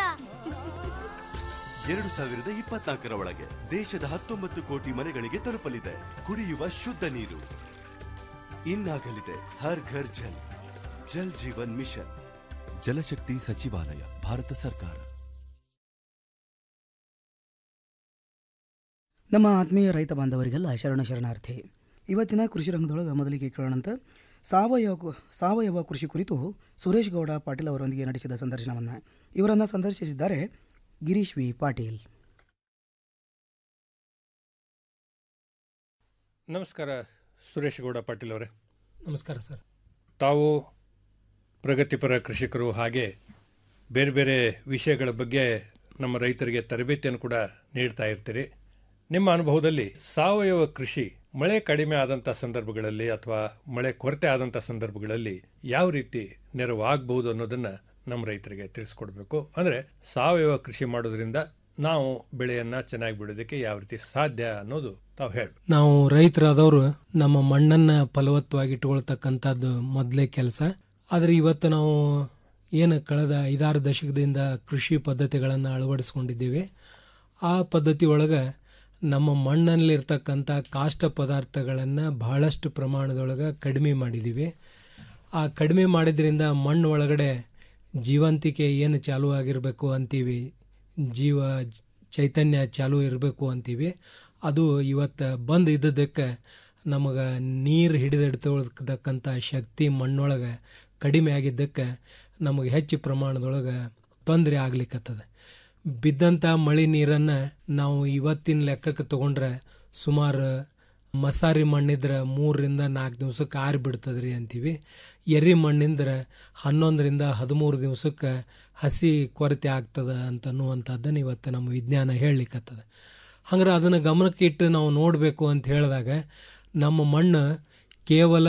ಎರಡು ಸಾವಿರದ ಇಪ್ಪತ್ನಾಲ್ಕರ ಒಳಗೆ ದೇಶದ ಹತ್ತೊಂಬತ್ತು ಕೋಟಿ ಮನೆಗಳಿಗೆ ತಲುಪಲಿದೆ ಕುಡಿಯುವ ಶುದ್ಧ ನೀರು ಇನ್ನಾಗಲಿದೆ ಹರ್ ಘರ್ ಜಲ್ ಜಲ್ ಜೀವನ್ ಮಿಷನ್ ಜಲಶಕ್ತಿ ಸಚಿವಾಲಯ ಭಾರತ ಸರ್ಕಾರ ನಮ್ಮ ಆತ್ಮೀಯ ರೈತ ಬಾಂಧವರಿಗೆಲ್ಲ ಶರಣ ಶರಣಾರ್ಥಿ ಇವತ್ತಿನ ಕೃಷಿ ರಂಗದೊಳಗೆ ಮೊದಲಿಗೆ ಕೇಳೋಣಂತ ಸಾವಯವ ಸಾವಯವ ಕೃಷಿ ಕುರಿತು ಸುರೇಶ್ ಗೌಡ ಪಾಟೀಲ್ ಅವರೊಂದಿಗೆ ನಡೆಸಿದ ಸಂದರ್ಶನವನ್ನು ಇವರನ್ನು ಸಂದರ್ಶಿಸಿದ್ದಾರೆ ಗಿರೀಶ್ ವಿ ಪಾಟೀಲ್ ನಮಸ್ಕಾರ ಸುರೇಶ್ ಗೌಡ ಪಾಟೀಲ್ ಅವರೇ ನಮಸ್ಕಾರ ಸರ್ ತಾವು ಪ್ರಗತಿಪರ ಕೃಷಿಕರು ಹಾಗೆ ಬೇರೆ ಬೇರೆ ವಿಷಯಗಳ ಬಗ್ಗೆ ನಮ್ಮ ರೈತರಿಗೆ ತರಬೇತಿಯನ್ನು ಕೂಡ ನೀಡ್ತಾ ಇರ್ತೀರಿ ನಿಮ್ಮ ಅನುಭವದಲ್ಲಿ ಸಾವಯವ ಕೃಷಿ ಮಳೆ ಕಡಿಮೆ ಆದಂಥ ಸಂದರ್ಭಗಳಲ್ಲಿ ಅಥವಾ ಮಳೆ ಕೊರತೆ ಆದಂಥ ಸಂದರ್ಭಗಳಲ್ಲಿ ಯಾವ ರೀತಿ ನೆರವು ಆಗ್ಬಹುದು ಅನ್ನೋದನ್ನ ನಮ್ಮ ರೈತರಿಗೆ ತಿಳಿಸ್ಕೊಡ್ಬೇಕು ಅಂದರೆ ಸಾವಯವ ಕೃಷಿ ಮಾಡೋದ್ರಿಂದ ನಾವು ಬೆಳೆಯನ್ನ ಚೆನ್ನಾಗಿ ಬಿಡೋದಕ್ಕೆ ಯಾವ ರೀತಿ ಸಾಧ್ಯ ಅನ್ನೋದು ತಾವು ಹೇಳಿ ನಾವು ರೈತರಾದವರು ನಮ್ಮ ಮಣ್ಣನ್ನ ಫಲವತ್ತವಾಗಿ ಇಟ್ಕೊಳ್ತಕ್ಕಂಥದ್ದು ಮೊದಲೇ ಕೆಲಸ ಆದರೆ ಇವತ್ತು ನಾವು ಏನು ಕಳೆದ ಐದಾರು ದಶಕದಿಂದ ಕೃಷಿ ಪದ್ಧತಿಗಳನ್ನು ಅಳವಡಿಸ್ಕೊಂಡಿದ್ದೀವಿ ಆ ಪದ್ಧತಿ ಒಳಗೆ ನಮ್ಮ ಮಣ್ಣಲ್ಲಿರ್ತಕ್ಕಂಥ ಕಾಷ್ಟ ಪದಾರ್ಥಗಳನ್ನು ಬಹಳಷ್ಟು ಪ್ರಮಾಣದೊಳಗೆ ಕಡಿಮೆ ಮಾಡಿದ್ದೀವಿ ಆ ಕಡಿಮೆ ಮಾಡಿದ್ರಿಂದ ಮಣ್ಣು ಒಳಗಡೆ ಜೀವಂತಿಕೆ ಏನು ಚಾಲು ಆಗಿರಬೇಕು ಅಂತೀವಿ ಜೀವ ಚೈತನ್ಯ ಚಾಲು ಇರಬೇಕು ಅಂತೀವಿ ಅದು ಇವತ್ತು ಬಂದು ಇದ್ದದಕ್ಕೆ ನಮಗೆ ನೀರು ಹಿಡಿದಿಡ್ತಕ್ಕಂಥ ಶಕ್ತಿ ಮಣ್ಣೊಳಗೆ ಕಡಿಮೆ ಆಗಿದ್ದಕ್ಕೆ ನಮಗೆ ಹೆಚ್ಚು ಪ್ರಮಾಣದೊಳಗೆ ತೊಂದರೆ ಆಗ್ಲಿಕ್ಕತ್ತದ ಬಿದ್ದಂಥ ಮಳೆ ನೀರನ್ನು ನಾವು ಇವತ್ತಿನ ಲೆಕ್ಕಕ್ಕೆ ತಗೊಂಡ್ರೆ ಸುಮಾರು ಮಸಾರಿ ಮಣ್ಣಿದ್ರೆ ಮೂರರಿಂದ ನಾಲ್ಕು ದಿವ್ಸಕ್ಕೆ ಆರಿ ಬಿಡ್ತದ್ರಿ ಅಂತೀವಿ ಎರಿ ಮಣ್ಣಿಂದ್ರೆ ಹನ್ನೊಂದರಿಂದ ಹದಿಮೂರು ದಿವ್ಸಕ್ಕೆ ಹಸಿ ಕೊರತೆ ಆಗ್ತದ ಅಂತ ಅನ್ನುವಂಥದ್ದನ್ನು ಇವತ್ತು ನಮ್ಮ ವಿಜ್ಞಾನ ಹೇಳಲಿಕ್ಕತ್ತದ ಹಂಗಾರೆ ಅದನ್ನು ಗಮನಕ್ಕೆ ಇಟ್ಟು ನಾವು ನೋಡಬೇಕು ಅಂತ ಹೇಳಿದಾಗ ನಮ್ಮ ಮಣ್ಣು ಕೇವಲ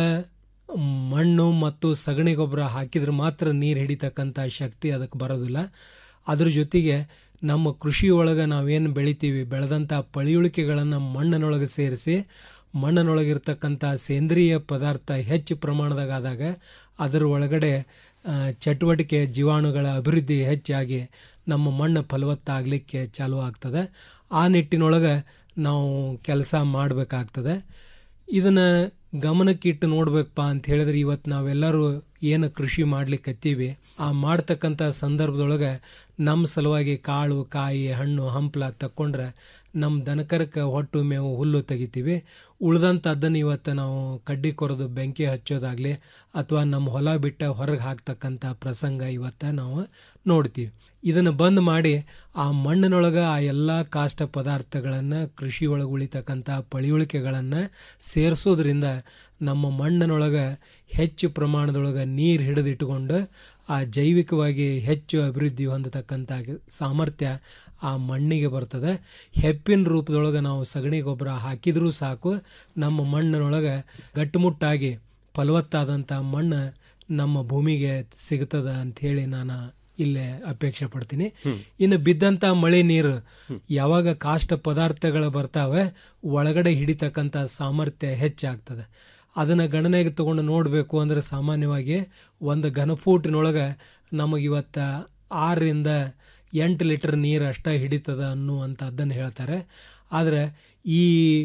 ಮಣ್ಣು ಮತ್ತು ಸಗಣಿ ಗೊಬ್ಬರ ಹಾಕಿದ್ರೆ ಮಾತ್ರ ನೀರು ಹಿಡಿತಕ್ಕಂಥ ಶಕ್ತಿ ಅದಕ್ಕೆ ಬರೋದಿಲ್ಲ ಅದ್ರ ಜೊತೆಗೆ ನಮ್ಮ ಕೃಷಿ ಒಳಗೆ ನಾವೇನು ಬೆಳಿತೀವಿ ಬೆಳೆದಂಥ ಪಳಿಯುಳಿಕೆಗಳನ್ನು ಮಣ್ಣಿನೊಳಗೆ ಸೇರಿಸಿ ಮಣ್ಣಿನೊಳಗಿರ್ತಕ್ಕಂಥ ಸೇಂದ್ರಿಯ ಪದಾರ್ಥ ಹೆಚ್ಚು ಪ್ರಮಾಣದಾಗ ಆದಾಗ ಅದರ ಒಳಗಡೆ ಆ, ಚಟುವಟಿಕೆ ಜೀವಾಣುಗಳ ಅಭಿವೃದ್ಧಿ ಹೆಚ್ಚಾಗಿ ನಮ್ಮ ಮಣ್ಣು ಫಲವತ್ತಾಗಲಿಕ್ಕೆ ಚಾಲು ಆಗ್ತದೆ ಆ ನಿಟ್ಟಿನೊಳಗೆ ನಾವು ಕೆಲಸ ಮಾಡಬೇಕಾಗ್ತದೆ ಇದನ್ನು ಗಮನಕ್ಕಿಟ್ಟು ನೋಡ್ಬೇಕಪ್ಪ ಅಂತ ಹೇಳಿದ್ರೆ ಇವತ್ತು ನಾವೆಲ್ಲರೂ ಏನು ಕೃಷಿ ಮಾಡ್ಲಿಕ್ಕೆ ಹತ್ತೀವಿ ಆ ಮಾಡ್ತಕ್ಕಂಥ ಸಂದರ್ಭದೊಳಗೆ ನಮ್ಮ ಸಲುವಾಗಿ ಕಾಳು ಕಾಯಿ ಹಣ್ಣು ಹಂಪ್ಲ ತಕ್ಕೊಂಡ್ರೆ ನಮ್ಮ ದನಕರಕ್ಕೆ ಹೊಟ್ಟು ಮೇವು ಹುಲ್ಲು ತೆಗಿತೀವಿ ಉಳ್ದಂಥದ್ದನ್ನು ಇವತ್ತು ನಾವು ಕಡ್ಡಿ ಕೊರೆದು ಬೆಂಕಿ ಹಚ್ಚೋದಾಗಲಿ ಅಥವಾ ನಮ್ಮ ಹೊಲ ಬಿಟ್ಟ ಹೊರಗೆ ಹಾಕ್ತಕ್ಕಂಥ ಪ್ರಸಂಗ ಇವತ್ತು ನಾವು ನೋಡ್ತೀವಿ ಇದನ್ನು ಬಂದ್ ಮಾಡಿ ಆ ಮಣ್ಣಿನೊಳಗೆ ಆ ಎಲ್ಲ ಕಾಷ್ಟ ಪದಾರ್ಥಗಳನ್ನು ಕೃಷಿ ಒಳಗೆ ಉಳಿತಕ್ಕಂಥ ಪಳಿಯುಳಿಕೆಗಳನ್ನು ಸೇರಿಸೋದ್ರಿಂದ ನಮ್ಮ ಮಣ್ಣಿನೊಳಗೆ ಹೆಚ್ಚು ಪ್ರಮಾಣದೊಳಗೆ ನೀರು ಹಿಡಿದಿಟ್ಟುಕೊಂಡು ಆ ಜೈವಿಕವಾಗಿ ಹೆಚ್ಚು ಅಭಿವೃದ್ಧಿ ಹೊಂದತಕ್ಕಂಥ ಸಾಮರ್ಥ್ಯ ಆ ಮಣ್ಣಿಗೆ ಬರ್ತದೆ ಹೆಪ್ಪಿನ ರೂಪದೊಳಗೆ ನಾವು ಸಗಣಿ ಗೊಬ್ಬರ ಹಾಕಿದರೂ ಸಾಕು ನಮ್ಮ ಮಣ್ಣಿನೊಳಗೆ ಗಟ್ಟುಮುಟ್ಟಾಗಿ ಫಲವತ್ತಾದಂಥ ಮಣ್ಣು ನಮ್ಮ ಭೂಮಿಗೆ ಸಿಗ್ತದ ಅಂಥೇಳಿ ನಾನು ಇಲ್ಲೇ ಅಪೇಕ್ಷೆ ಪಡ್ತೀನಿ ಇನ್ನು ಬಿದ್ದಂಥ ಮಳೆ ನೀರು ಯಾವಾಗ ಕಾಷ್ಟ ಪದಾರ್ಥಗಳು ಬರ್ತಾವೆ ಒಳಗಡೆ ಹಿಡಿತಕ್ಕಂಥ ಸಾಮರ್ಥ್ಯ ಹೆಚ್ಚಾಗ್ತದೆ ಅದನ್ನು ಗಣನೆಗೆ ತಗೊಂಡು ನೋಡಬೇಕು ಅಂದರೆ ಸಾಮಾನ್ಯವಾಗಿ ಒಂದು ಘನಫೂಟಿನೊಳಗೆ ನಮಗಿವತ್ತು ಆರರಿಂದ ಎಂಟು ಲೀಟರ್ ನೀರು ಅಷ್ಟೇ ಹಿಡಿತದ ಅನ್ನುವಂಥದ್ದನ್ನು ಹೇಳ್ತಾರೆ ಆದರೆ ಈ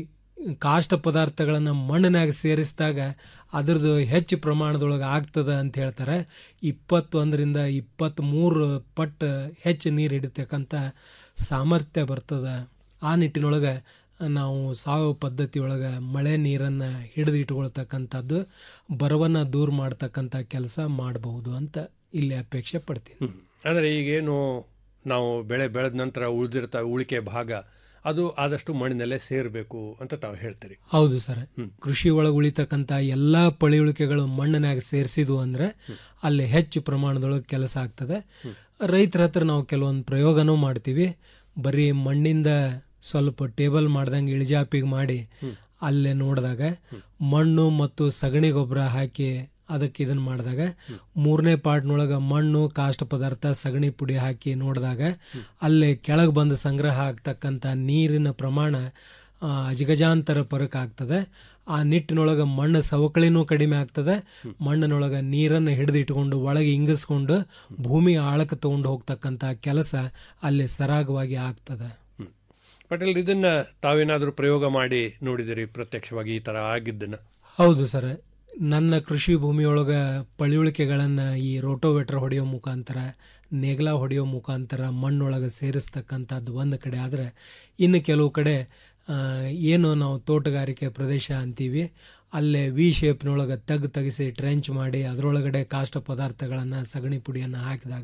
ಕಾಷ್ಟ ಪದಾರ್ಥಗಳನ್ನು ಮಣ್ಣಿನಾಗ ಸೇರಿಸಿದಾಗ ಅದ್ರದ್ದು ಹೆಚ್ಚು ಪ್ರಮಾಣದೊಳಗೆ ಆಗ್ತದ ಅಂತ ಹೇಳ್ತಾರೆ ಇಪ್ಪತ್ತೊಂದರಿಂದ ಇಪ್ಪತ್ತ್ಮೂರು ಪಟ್ಟು ಹೆಚ್ಚು ನೀರು ಹಿಡಿತಕ್ಕಂಥ ಸಾಮರ್ಥ್ಯ ಬರ್ತದೆ ಆ ನಿಟ್ಟಿನೊಳಗೆ ನಾವು ಸಾವಯವ ಪದ್ಧತಿಯೊಳಗೆ ಮಳೆ ನೀರನ್ನು ಹಿಡಿದು ಇಟ್ಕೊಳ್ತಕ್ಕಂಥದ್ದು ಬರವನ್ನು ದೂರ ಮಾಡ್ತಕ್ಕಂಥ ಕೆಲಸ ಮಾಡಬಹುದು ಅಂತ ಇಲ್ಲಿ ಅಪೇಕ್ಷೆ ಪಡ್ತೀನಿ ಅಂದರೆ ಈಗೇನು ನಾವು ಬೆಳೆ ಬೆಳೆದ ನಂತರ ಉಳಿದಿರ್ತ ಉಳಿಕೆ ಭಾಗ ಅದು ಆದಷ್ಟು ಮಣ್ಣಿನಲ್ಲೇ ಸೇರಬೇಕು ಅಂತ ತಾವು ಹೇಳ್ತೀರಿ ಹೌದು ಸರ್ ಕೃಷಿ ಒಳಗೆ ಉಳಿತಕ್ಕಂಥ ಎಲ್ಲ ಪಳಿಯುಳಿಕೆಗಳು ಮಣ್ಣಿನಾಗ ಸೇರಿಸಿದ್ವು ಅಂದರೆ ಅಲ್ಲಿ ಹೆಚ್ಚು ಪ್ರಮಾಣದೊಳಗೆ ಕೆಲಸ ಆಗ್ತದೆ ರೈತರ ಹತ್ರ ನಾವು ಕೆಲವೊಂದು ಪ್ರಯೋಗನೂ ಮಾಡ್ತೀವಿ ಬರೀ ಮಣ್ಣಿಂದ ಸ್ವಲ್ಪ ಟೇಬಲ್ ಮಾಡ್ದಂಗೆ ಇಳಿಜಾಪಿಗೆ ಮಾಡಿ ಅಲ್ಲೇ ನೋಡಿದಾಗ ಮಣ್ಣು ಮತ್ತು ಸಗಣಿ ಗೊಬ್ಬರ ಹಾಕಿ ಅದಕ್ಕೆ ಇದನ್ನು ಮಾಡಿದಾಗ ಮೂರನೇ ಪಾರ್ಟ್ನೊಳಗೆ ಮಣ್ಣು ಕಾಷ್ಟ ಪದಾರ್ಥ ಸಗಣಿ ಪುಡಿ ಹಾಕಿ ನೋಡಿದಾಗ ಅಲ್ಲಿ ಕೆಳಗೆ ಬಂದು ಸಂಗ್ರಹ ಆಗ್ತಕ್ಕಂಥ ನೀರಿನ ಪ್ರಮಾಣ ಆ, ಅಜಗಜಾಂತರ ಪರಕ್ ಆಗ್ತದೆ ಆ ನಿಟ್ಟಿನೊಳಗೆ ಮಣ್ಣು ಸವಕಳಿನೂ ಕಡಿಮೆ ಆಗ್ತದೆ ಮಣ್ಣಿನೊಳಗೆ ನೀರನ್ನು ಹಿಡಿದಿಟ್ಕೊಂಡು ಒಳಗೆ ಇಂಗಿಸ್ಕೊಂಡು ಭೂಮಿ ಆಳಕ್ಕೆ ತಗೊಂಡು ಹೋಗ್ತಕ್ಕಂಥ ಕೆಲಸ ಅಲ್ಲಿ ಸರಾಗವಾಗಿ ಆಗ್ತದೆ ಪಟೇಲ್ ಇದನ್ನ ತಾವೇನಾದರೂ ಪ್ರಯೋಗ ಮಾಡಿ ನೋಡಿದಿರಿ ಪ್ರತ್ಯಕ್ಷವಾಗಿ ಈ ತರ ಆಗಿದ್ದನ್ನ ಹೌದು ಸರ್ ನನ್ನ ಕೃಷಿ ಭೂಮಿಯೊಳಗೆ ಪಳಿಯುಳಿಕೆಗಳನ್ನು ಈ ರೋಟೋವೇಟರ್ ಹೊಡೆಯೋ ಮುಖಾಂತರ ನೇಗ್ಲ ಹೊಡೆಯೋ ಮುಖಾಂತರ ಮಣ್ಣೊಳಗೆ ಸೇರಿಸ್ತಕ್ಕಂಥದ್ದು ಒಂದು ಕಡೆ ಆದರೆ ಇನ್ನು ಕೆಲವು ಕಡೆ ಆ, ಏನು ನಾವು ತೋಟಗಾರಿಕೆ ಪ್ರದೇಶ ಅಂತೀವಿ ಅಲ್ಲೇ ವಿ ಶೇಪ್ನೊಳಗೆ ತಗ್ ತೆಗಿಸಿ ಟ್ರೆಂಚ್ ಮಾಡಿ ಅದರೊಳಗಡೆ ಕಾಷ್ಟ ಪದಾರ್ಥಗಳನ್ನು ಸಗಣಿ ಪುಡಿಯನ್ನು ಹಾಕಿದಾಗ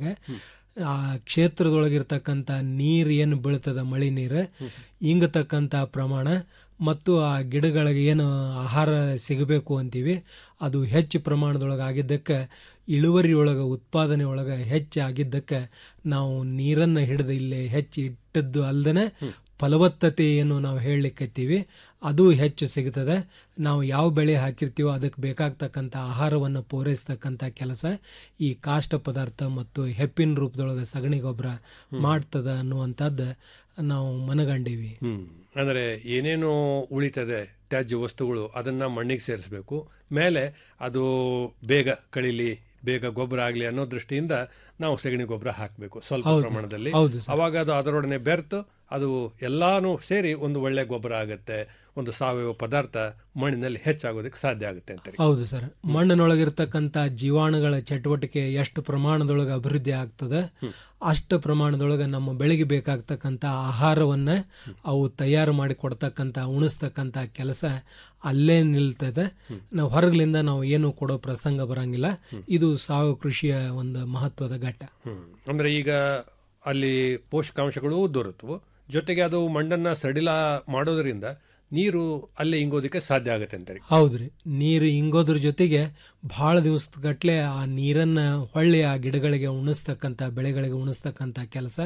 ಆ ಕ್ಷೇತ್ರದೊಳಗಿರ್ತಕ್ಕಂಥ ನೀರು ಏನು ಬೀಳ್ತದ ಮಳೆ ನೀರು ಇಂಗತಕ್ಕಂಥ ಪ್ರಮಾಣ ಮತ್ತು ಆ ಗಿಡಗಳಿಗೆ ಏನು ಆಹಾರ ಸಿಗಬೇಕು ಅಂತೀವಿ ಅದು ಹೆಚ್ಚು ಪ್ರಮಾಣದೊಳಗೆ ಆಗಿದ್ದಕ್ಕೆ ಇಳುವರಿ ಒಳಗೆ ಉತ್ಪಾದನೆ ಒಳಗೆ ಹೆಚ್ಚು ಆಗಿದ್ದಕ್ಕೆ ನಾವು ನೀರನ್ನು ಹಿಡಿದು ಇಲ್ಲಿ ಹೆಚ್ಚು ಇಟ್ಟದ್ದು ಅಲ್ಲದೆ ಫಲವತ್ತತೆ ಏನು ನಾವು ಹೇಳಲಿಕ್ಕತ್ತೀವಿ ಅದು ಹೆಚ್ಚು ಸಿಗ್ತದೆ ನಾವು ಯಾವ ಬೆಳೆ ಹಾಕಿರ್ತೀವೋ ಅದಕ್ಕೆ ಬೇಕಾಗ್ತಕ್ಕಂಥ ಆಹಾರವನ್ನು ಪೂರೈಸ್ತಕ್ಕಂಥ ಕೆಲಸ ಈ ಕಾಷ್ಟ ಪದಾರ್ಥ ಮತ್ತು ಹೆಪ್ಪಿನ ರೂಪದೊಳಗೆ ಸಗಣಿ ಗೊಬ್ಬರ ಮಾಡ್ತದ ಅನ್ನುವಂಥದ್ದು ನಾವು ಮನಗಂಡೀವಿ ಹ್ಮ್ ಅಂದ್ರೆ ಏನೇನು ಉಳಿತದೆ ತ್ಯಾಜ್ಯ ವಸ್ತುಗಳು ಅದನ್ನ ಮಣ್ಣಿಗೆ ಸೇರಿಸಬೇಕು ಮೇಲೆ ಅದು ಬೇಗ ಕಳಿಲಿ ಬೇಗ ಗೊಬ್ಬರ ಆಗಲಿ ಅನ್ನೋ ದೃಷ್ಟಿಯಿಂದ ನಾವು ಸಗಣಿ ಗೊಬ್ಬರ ಹಾಕಬೇಕು ಸ್ವಲ್ಪ ಹೌದು. ಪ್ರಮಾಣದಲ್ಲಿ ಹೌದು ಸರ್. ಅವಾಗ ಅದು ಅದರೊಡನೆ ಬೆರೆತು ಅದು ಎಲ್ಲಾನು ಸೇರಿ ಒಂದು ಒಳ್ಳೆ ಗೊಬ್ಬರ ಆಗುತ್ತೆ ಒಂದು ಸಾವಯವ ಪದಾರ್ಥ ಮಣ್ಣಿನಲ್ಲಿ ಹೆಚ್ಚಾಗೋದಕ್ಕೆ ಸಾಧ್ಯ ಆಗುತ್ತೆ ಅಂತಾರೆ ಹೌದು ಸರ್ ಮಣ್ಣಿನೊಳಗಿರ್ತಕ್ಕಂಥ ಜೀವಾಣುಗಳ ಚಟುವಟಿಕೆ ಎಷ್ಟು ಪ್ರಮಾಣದೊಳಗೆ ಅಭಿವೃದ್ಧಿ ಆಗ್ತದೆ ಅಷ್ಟು ಪ್ರಮಾಣದೊಳಗೆ ನಮ್ಮ ಬೆಳೆಗೆ ಬೇಕಾಗ್ತಕ್ಕಂಥ ಆಹಾರವನ್ನ ಅವು ತಯಾರು ಮಾಡಿ ಕೊಡ್ತಕ್ಕಂಥ ಉಣಿಸ್ತಕ್ಕಂಥ ಕೆಲಸ ಅಲ್ಲೇ ನಿಲ್ತದೆ ನಾವು ಹೊರಗಲಿಂದ ನಾವು ಏನು ಕೊಡೋ ಪ್ರಸಂಗ ಬರಂಗಿಲ್ಲ ಇದು ಸಾವಯವ ಕೃಷಿಯ ಒಂದು ಮಹತ್ವದ ಘಟ್ಟ ಹ್ಮ್. ಅಂದ್ರೆ ಈಗ ಅಲ್ಲಿ ಪೋಷಕಾಂಶಗಳು ದೊರೆತವು ಜೊತೆಗೆ ಅದು ಮಣ್ಣನ್ನ ಸಡಿಲ ಮಾಡೋದ್ರಿಂದ ನೀರು ಅಲ್ಲೇ ಇಂಗೋದಕ್ಕೆ ಸಾಧ್ಯ ಆಗುತ್ತೆ ಅಂತಾರೆ ಹೌದ್ರಿ ನೀರು ಇಂಗೋದ್ರ ಜೊತೆಗೆ ಬಹಳ ದಿವಸದ ಗಟ್ಲೆ ಆ ನೀರನ್ನ ಹೊಳ್ಳಿ ಆ ಗಿಡಗಳಿಗೆ ಉಣಿಸ್ತಕ್ಕಂಥ ಬೆಳೆಗಳಿಗೆ ಉಣಿಸ್ತಕ್ಕಂಥ ಕೆಲಸ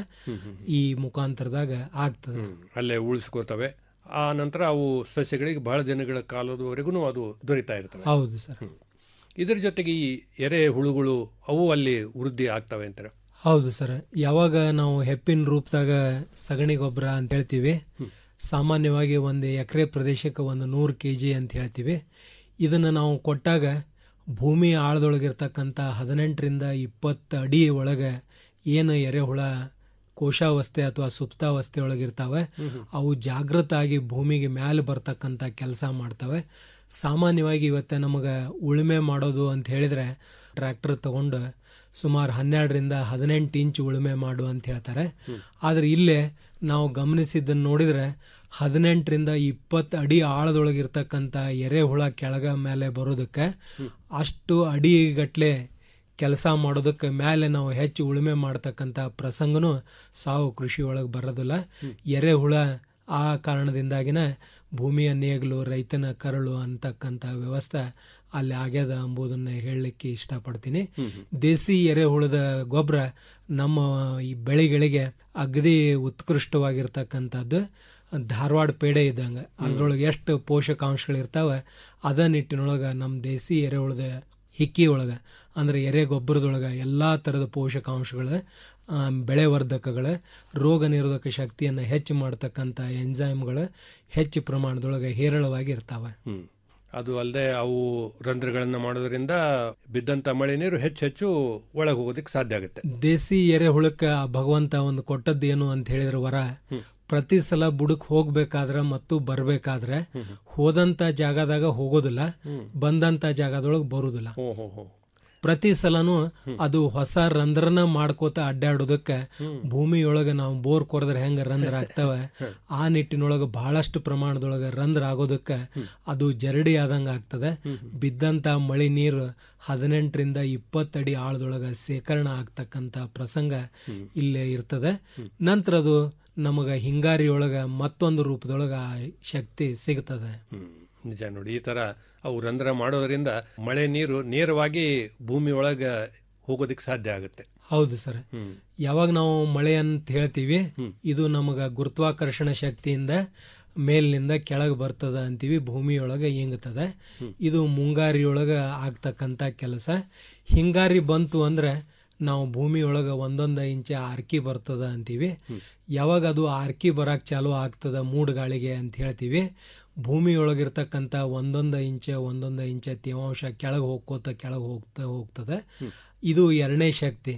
ಈ ಮುಖಾಂತರದಾಗ ಆಗ್ತದೆ ಅಲ್ಲೇ ಉಳಿಸ್ಕೋತವೆ ಆ ನಂತರ ಅವು ಸಸ್ಯಗಳಿಗೆ ಬಹಳ ದಿನಗಳ ಕಾಲದವರೆಗೂ ಅದು ದೊರೀತಾ ಇರ್ತವೆ ಹೌದು ಸರ್ ಹ್ಮ್. ಇದ್ರ ಜೊತೆಗೆ ಈ ಎರೆ ಹುಳುಗಳು ಅವು ಅಲ್ಲಿ ವೃದ್ಧಿ ಆಗ್ತವೆ ಅಂತಾರೆ ಹೌದು ಸರ್ ಯಾವಾಗ ನಾವು ಹೆಪ್ಪಿನ ರೂಪದಾಗ ಸಗಣಿ ಗೊಬ್ಬರ ಅಂತ ಹೇಳ್ತೀವಿ ಸಾಮಾನ್ಯವಾಗಿ ಒಂದು ಎಕರೆ ಪ್ರದೇಶಕ್ಕೆ ಒಂದು ನೂರು ಕೆ ಜಿ ಅಂತ ಹೇಳ್ತೀವಿ ಇದನ್ನು ನಾವು ಕೊಟ್ಟಾಗ ಭೂಮಿ ಆಳದೊಳಗಿರ್ತಕ್ಕಂಥ ಹದಿನೆಂಟರಿಂದ ಇಪ್ಪತ್ತು ಅಡಿ ಒಳಗೆ ಏನು ಎರೆಹುಳ ಕೋಶಾವಸ್ಥೆ ಅಥವಾ ಸುಪ್ತಾವಸ್ಥೆ ಒಳಗಿರ್ತಾವೆ ಅವು ಜಾಗೃತ ಆಗಿ ಭೂಮಿಗೆ ಮ್ಯಾಲೆ ಬರ್ತಕ್ಕಂಥ ಕೆಲಸ ಮಾಡ್ತವೆ ಸಾಮಾನ್ಯವಾಗಿ ಇವತ್ತೆ ನಮಗೆ ಉಳುಮೆ ಮಾಡೋದು ಅಂತ ಹೇಳಿದ್ರೆ ಟ್ರ್ಯಾಕ್ಟರ್ ತಗೊಂಡು ಸುಮಾರು ಹನ್ನೆರಡರಿಂದ ಹದಿನೆಂಟು ಇಂಚ್ ಉಳುಮೆ ಮಾಡು ಅಂತ ಹೇಳ್ತಾರೆ ಆದರೆ ಇಲ್ಲೇ ನಾವು ಗಮನಿಸಿದ್ದನ್ನು ನೋಡಿದ್ರೆ ಹದಿನೆಂಟರಿಂದ ಇಪ್ಪತ್ತು ಅಡಿ ಆಳದೊಳಗಿರ್ತಕ್ಕಂಥ ಎರೆಹುಳ ಕೆಳಗ ಮೇಲೆ ಬರೋದಕ್ಕೆ ಅಷ್ಟು ಅಡಿಗಟ್ಲೆ ಕೆಲಸ ಮಾಡೋದಕ್ಕೆ ಮೇಲೆ ನಾವು ಹೆಚ್ಚು ಉಳುಮೆ ಮಾಡ್ತಕ್ಕಂಥ ಪ್ರಸಂಗನೂ ಸಾವು ಕೃಷಿ ಒಳಗೆ ಬರೋದಿಲ್ಲ ಎರೆಹುಳ ಆ ಕಾರಣದಿಂದಾಗಿನ ಭೂಮಿಯ ನೇಗಲು ರೈತನ ಕರಳು ಅಂತಕ್ಕಂಥ ವ್ಯವಸ್ಥೆ ಅಲ್ಲಿ ಆಗ್ಯದ ಎಂಬುದನ್ನು ಹೇಳಲಿಕ್ಕೆ ಇಷ್ಟಪಡ್ತೀನಿ ದೇಸಿ ಎರೆಹುಳದ ಗೊಬ್ಬರ ನಮ್ಮ ಈ ಬೆಳೆಗಳಿಗೆ ಅಗದಿ ಉತ್ಕೃಷ್ಟವಾಗಿರ್ತಕ್ಕಂಥದ್ದು ಧಾರವಾಡ ಪೇಡೆ ಇದ್ದಂಗೆ ಅದ್ರೊಳಗೆ ಎಷ್ಟು ಪೋಷಕಾಂಶಗಳಿರ್ತಾವೆ ಅದ ನಿಟ್ಟಿನೊಳಗೆ ನಮ್ಮ ದೇಸಿ ಎರೆಹುಳದ ಹಿಕ್ಕಿ ಒಳಗೆ ಅಂದರೆ ಎರೆ ಗೊಬ್ಬರದೊಳಗೆ ಎಲ್ಲ ಥರದ ಪೋಷಕಾಂಶಗಳು ಆ, ಬೆಳೆ ವರ್ಧಕಗಳು ರೋಗ ನಿರೋಧಕ ಶಕ್ತಿಯನ್ನು ಹೆಚ್ಚು ಮಾಡ್ತಕ್ಕಂಥ ಎಂಜೈಮ್ಗಳು ಹೆಚ್ಚು ಪ್ರಮಾಣದೊಳಗೆ ಹೇರಳವಾಗಿ ಇರ್ತಾವೆ ಹ್ಮ್ ಅದು ಅಲ್ಲದೆ ಅವು ರಂಧ್ರಗಳನ್ನ ಮಾಡೋದ್ರಿಂದ ಬಿದ್ದಂತ ಮಳೆ ನೀರು ಹೆಚ್ಚು ಹೆಚ್ಚು ಒಳಗೆ ಹೋಗೋದಕ್ಕೆ ಸಾಧ್ಯ ಆಗುತ್ತೆ ದೇಸಿ ಎರೆಹುಳಕ್ಕೆ ಆ ಭಗವಂತ ಒಂದು ಕೊಟ್ಟದ್ದು ಏನು ಅಂತ ಹೇಳಿದ್ರೆ ವರ ಪ್ರತಿ ಸಲ ಬುಡಕ್ ಹೋಗ್ಬೇಕಾದ್ರೆ ಮತ್ತು ಬರ್ಬೇಕಾದ್ರೆ ಹೋದಂತ ಜಾಗದಾಗ ಹೋಗೋದಿಲ್ಲ ಬಂದಂತ ಜಾಗದೊಳಗೆ ಬರುದಿಲ್ಲ ಹೋ ಹೋ ಹೋ ಪ್ರತಿ ಸಲನೂ ಅದು ಹೊಸ ರಂಧ್ರನ ಮಾಡ್ಕೋತ ಅಡ್ಡಾಡೋದಕ್ಕೆ ಭೂಮಿಯೊಳಗೆ ನಾವು ಬೋರ್ ಕೊರೆದ್ರೆ ಹೆಂಗ ರಂಧ್ರ ಆಗ್ತವೆ ಆ ನಿಟ್ಟಿನೊಳಗೆ ಬಹಳಷ್ಟು ಪ್ರಮಾಣದೊಳಗೆ ರಂಧ್ರ ಆಗೋದಕ್ಕೆ ಅದು ಜರಡಿ ಆದಂಗೆ ಆಗ್ತದೆ ಬಿದ್ದಂತ ಮಳೆ ನೀರು ಹದಿನೆಂಟರಿಂದ ಇಪ್ಪತ್ತಡಿ ಆಳದೊಳಗೆ ಸೇಕರಣೆ ಆಗ್ತಕ್ಕಂಥ ಪ್ರಸಂಗ ಇಲ್ಲೇ ಇರ್ತದೆ ನಂತರ ಅದು ನಮಗೆ ಹಿಂಗಾರಿಯೊಳಗೆ ಮತ್ತೊಂದು ರೂಪದೊಳಗೆ ಆ ಶಕ್ತಿ ಸಿಗ್ತದೆ ಹ್ಮ್ ನಿಜ ನೋಡಿ ಈ ತರ ಅವು ರಂಧ್ರ ಮಾಡೋದ್ರಿಂದ ಮಳೆ ನೀರು ನೇರವಾಗಿ ಭೂಮಿ ಒಳಗ ಹೋಗೋದಕ್ಕೆ ಸಾಧ್ಯ ಆಗುತ್ತೆ ಹೌದು ಸರ್ ಹ್ಮ್ ಯಾವಾಗ ನಾವು ಮಳೆ ಅಂತ ಹೇಳ್ತೀವಿ ಇದು ನಮಗೆ ಗುರುತ್ವಾಕರ್ಷಣ ಶಕ್ತಿಯಿಂದ ಮೇಲಿನಿಂದ ಕೆಳಗೆ ಬರ್ತದ ಅಂತೀವಿ ಭೂಮಿಯೊಳಗೆ ಇಂಗ್ತದೆ ಇದು ಮುಂಗಾರಿಯೊಳಗೆ ಆಗ್ತಕ್ಕಂಥ ಕೆಲಸ ಹಿಂಗಾರಿ ಬಂತು ಅಂದ್ರೆ ನಾವು ಭೂಮಿಯೊಳಗೆ ಒಂದೊಂದು ಇಂಚ ಆರ್ಕಿ ಬರ್ತದ ಅಂತೀವಿ ಯಾವಾಗ ಅದು ಆರ್ಕಿ ಬರಕ್ಕೆ ಚಾಲು ಆಗ್ತದ ಮೂಡ್ ಗಾಳಿಗೆ ಅಂತ ಹೇಳ್ತೀವಿ ಭೂಮಿಯೊಳಗಿರ್ತಕ್ಕಂಥ ಒಂದೊಂದು ಇಂಚ ಒಂದೊಂದು ಇಂಚ ತೇವಾಂಶ ಕೆಳಗೆ ಹೋಗ್ಕೋತ ಕೆಳಗೆ ಹೋಗ್ತಾ ಹೋಗ್ತದೆ ಇದು ಎರಡನೇ ಶಕ್ತಿ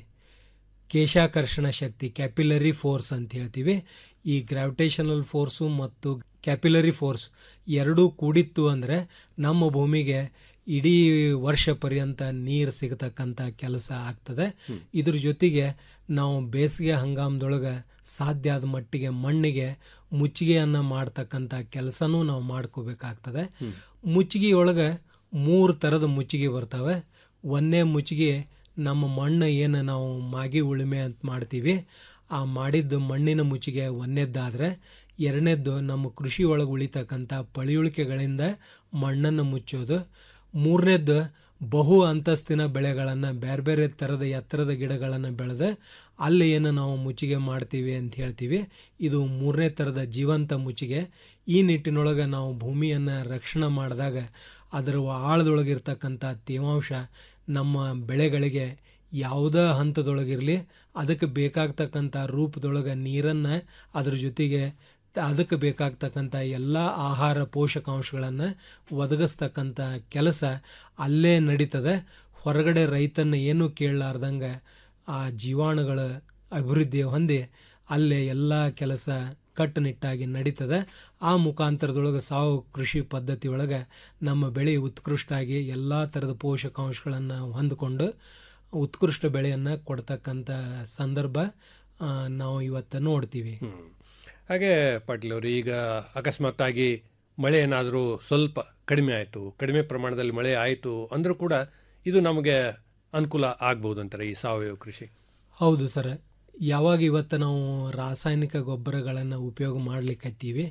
ಕೇಶಾಕರ್ಷಣ ಶಕ್ತಿ ಕ್ಯಾಪಿಲರಿ ಫೋರ್ಸ್ ಅಂತ ಹೇಳ್ತೀವಿ ಈ ಗ್ರಾವಿಟೇಷನಲ್ ಫೋರ್ಸು ಮತ್ತು ಕ್ಯಾಪಿಲರಿ ಫೋರ್ಸ್ ಎರಡೂ ಕೂಡಿತ್ತು ಅಂದರೆ ನಮ್ಮ ಭೂಮಿಗೆ ಇಡೀ ವರ್ಷ ಪರ್ಯಂತ ನೀರು ಸಿಗತಕ್ಕಂಥ ಕೆಲಸ ಆಗ್ತದೆ ಇದ್ರ ಜೊತೆಗೆ ನಾವು ಬೇಸಿಗೆ ಹಂಗಾಮದೊಳಗೆ ಸಾಧ್ಯ ಆದ ಮಟ್ಟಿಗೆ ಮಣ್ಣಿಗೆ ಮುಚ್ಚಿಗೆಯನ್ನು ಮಾಡ್ತಕ್ಕಂಥ ಕೆಲಸನೂ ನಾವು ಮಾಡ್ಕೋಬೇಕಾಗ್ತದೆ ಮುಚ್ಚಿಗೆ ಒಳಗೆ ಮೂರು ಥರದ ಮುಚ್ಚಿಗೆ ಬರ್ತವೆ ಒಂದೇ ಮುಚ್ಚಿಗೆ ನಮ್ಮ ಮಣ್ಣು ಏನು ನಾವು ಮಾಗಿ ಉಳುಮೆ ಅಂತ ಮಾಡ್ತೀವಿ ಆ ಮಾಡಿದ್ದು ಮಣ್ಣಿನ ಮುಚ್ಚಿಗೆ ಒಂದೇದ್ದಾದರೆ ಎರಡನೇದ್ದು ನಮ್ಮ ಕೃಷಿ ಒಳಗೆ ಉಳಿತಕ್ಕಂಥ ಪಳಿಯುಳಿಕೆಗಳಿಂದ ಮಣ್ಣನ್ನು ಮುಚ್ಚೋದು ಮೂರನೇದ್ದು ಬಹು ಅಂತಸ್ತಿನ ಬೆಳೆಗಳನ್ನು ಬೇರೆ ಬೇರೆ ಥರದ ಎತ್ತರದ ಗಿಡಗಳನ್ನು ಬೆಳೆದು ಅಲ್ಲಿ ಏನು ನಾವು ಮುಚ್ಚಿಗೆ ಮಾಡ್ತೀವಿ ಅಂತ ಹೇಳ್ತೀವಿ ಇದು ಮೂರನೇ ಥರದ ಜೀವಂತ ಮುಚ್ಚಿಗೆ ಈ ನಿಟ್ಟಿನೊಳಗೆ ನಾವು ಭೂಮಿಯನ್ನು ರಕ್ಷಣೆ ಮಾಡಿದಾಗ ಅದರ ಆಳದೊಳಗಿರ್ತಕ್ಕಂಥ ತೇವಾಂಶ ನಮ್ಮ ಬೆಳೆಗಳಿಗೆ ಯಾವುದೇ ಹಂತದೊಳಗಿರಲಿ ಅದಕ್ಕೆ ಬೇಕಾಗ್ತಕ್ಕಂಥ ರೂಪದೊಳಗೆ ನೀರನ್ನು ಅದ್ರ ಜೊತೆಗೆ ತ- ಅದಕ್ಕೆ ಬೇಕಾಗ್ತಕ್ಕಂಥ ಎಲ್ಲ ಆಹಾರ ಪೋಷಕಾಂಶಗಳನ್ನು ಒದಗಿಸ್ತಕ್ಕಂಥ ಕೆಲಸ ಅಲ್ಲೇ ನಡೀತದೆ ಹೊರಗಡೆ ರೈತನ ಏನೂ ಕೇಳಲಾರ್ದಂಗೆ ಆ ಜೀವಾಣುಗಳ ಅಭಿವೃದ್ಧಿ ಹೊಂದಿ ಅಲ್ಲೇ ಎಲ್ಲ ಕೆಲಸ ಕಟ್ಟುನಿಟ್ಟಾಗಿ ನಡೀತದೆ ಆ ಮುಖಾಂತರದೊಳಗೆ ಸಾವು ಕೃಷಿ ಪದ್ಧತಿ ಒಳಗೆ ನಮ್ಮ ಬೆಳೆ ಉತ್ಕೃಷ್ಟಾಗಿ ಎಲ್ಲ ಥರದ ಪೋಷಕಾಂಶಗಳನ್ನು ಹೊಂದಿಕೊಂಡು ಉತ್ಕೃಷ್ಟ ಬೆಳೆಯನ್ನು ಕೊಡ್ತಕ್ಕಂಥ ಸಂದರ್ಭ ಆ, ನಾವು ಇವತ್ತು ನೋಡ್ತೀವಿ ಹಾಗೆ ಪಾಟೀಲ್ ಅವರು ಈಗ ಅಕಸ್ಮಾತ್ತಾಗಿ ಮಳೆ ಏನಾದರೂ ಸ್ವಲ್ಪ ಕಡಿಮೆ ಆಯಿತು ಕಡಿಮೆ ಪ್ರಮಾಣದಲ್ಲಿ ಮಳೆ ಆಯಿತು ಅಂದರೂ ಕೂಡ ಇದು ನಮಗೆ ಅನುಕೂಲ ಆಗ್ಬೋದು ಅಂತಾರೆ ಈ ಸಾವಯವ ಕೃಷಿ ಹೌದು ಸರ್ ಯಾವಾಗ ಇವತ್ತು ನಾವು ರಾಸಾಯನಿಕ ಗೊಬ್ಬರಗಳನ್ನು ಉಪಯೋಗ ಮಾಡ್ಲಿಕ್ಕತ್ತೀವಿ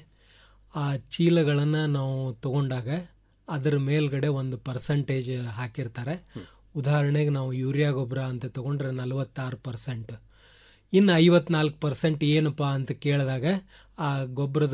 ಆ ಚೀಲಗಳನ್ನು ನಾವು ತಗೊಂಡಾಗ ಅದರ ಮೇಲ್ಗಡೆ ಒಂದು ಪರ್ಸಂಟೇಜ್ ಹಾಕಿರ್ತಾರೆ ಉದಾಹರಣೆಗೆ ನಾವು ಯೂರಿಯಾ ಗೊಬ್ಬರ ಅಂತ ತಗೊಂಡ್ರೆ ನಲವತ್ತಾರು ಪರ್ಸೆಂಟ್ ಇನ್ನು ಐವತ್ನಾಲ್ಕು ಪರ್ಸೆಂಟ್ ಏನಪ್ಪ ಅಂತ ಕೇಳಿದಾಗ ಆ ಗೊಬ್ಬರದ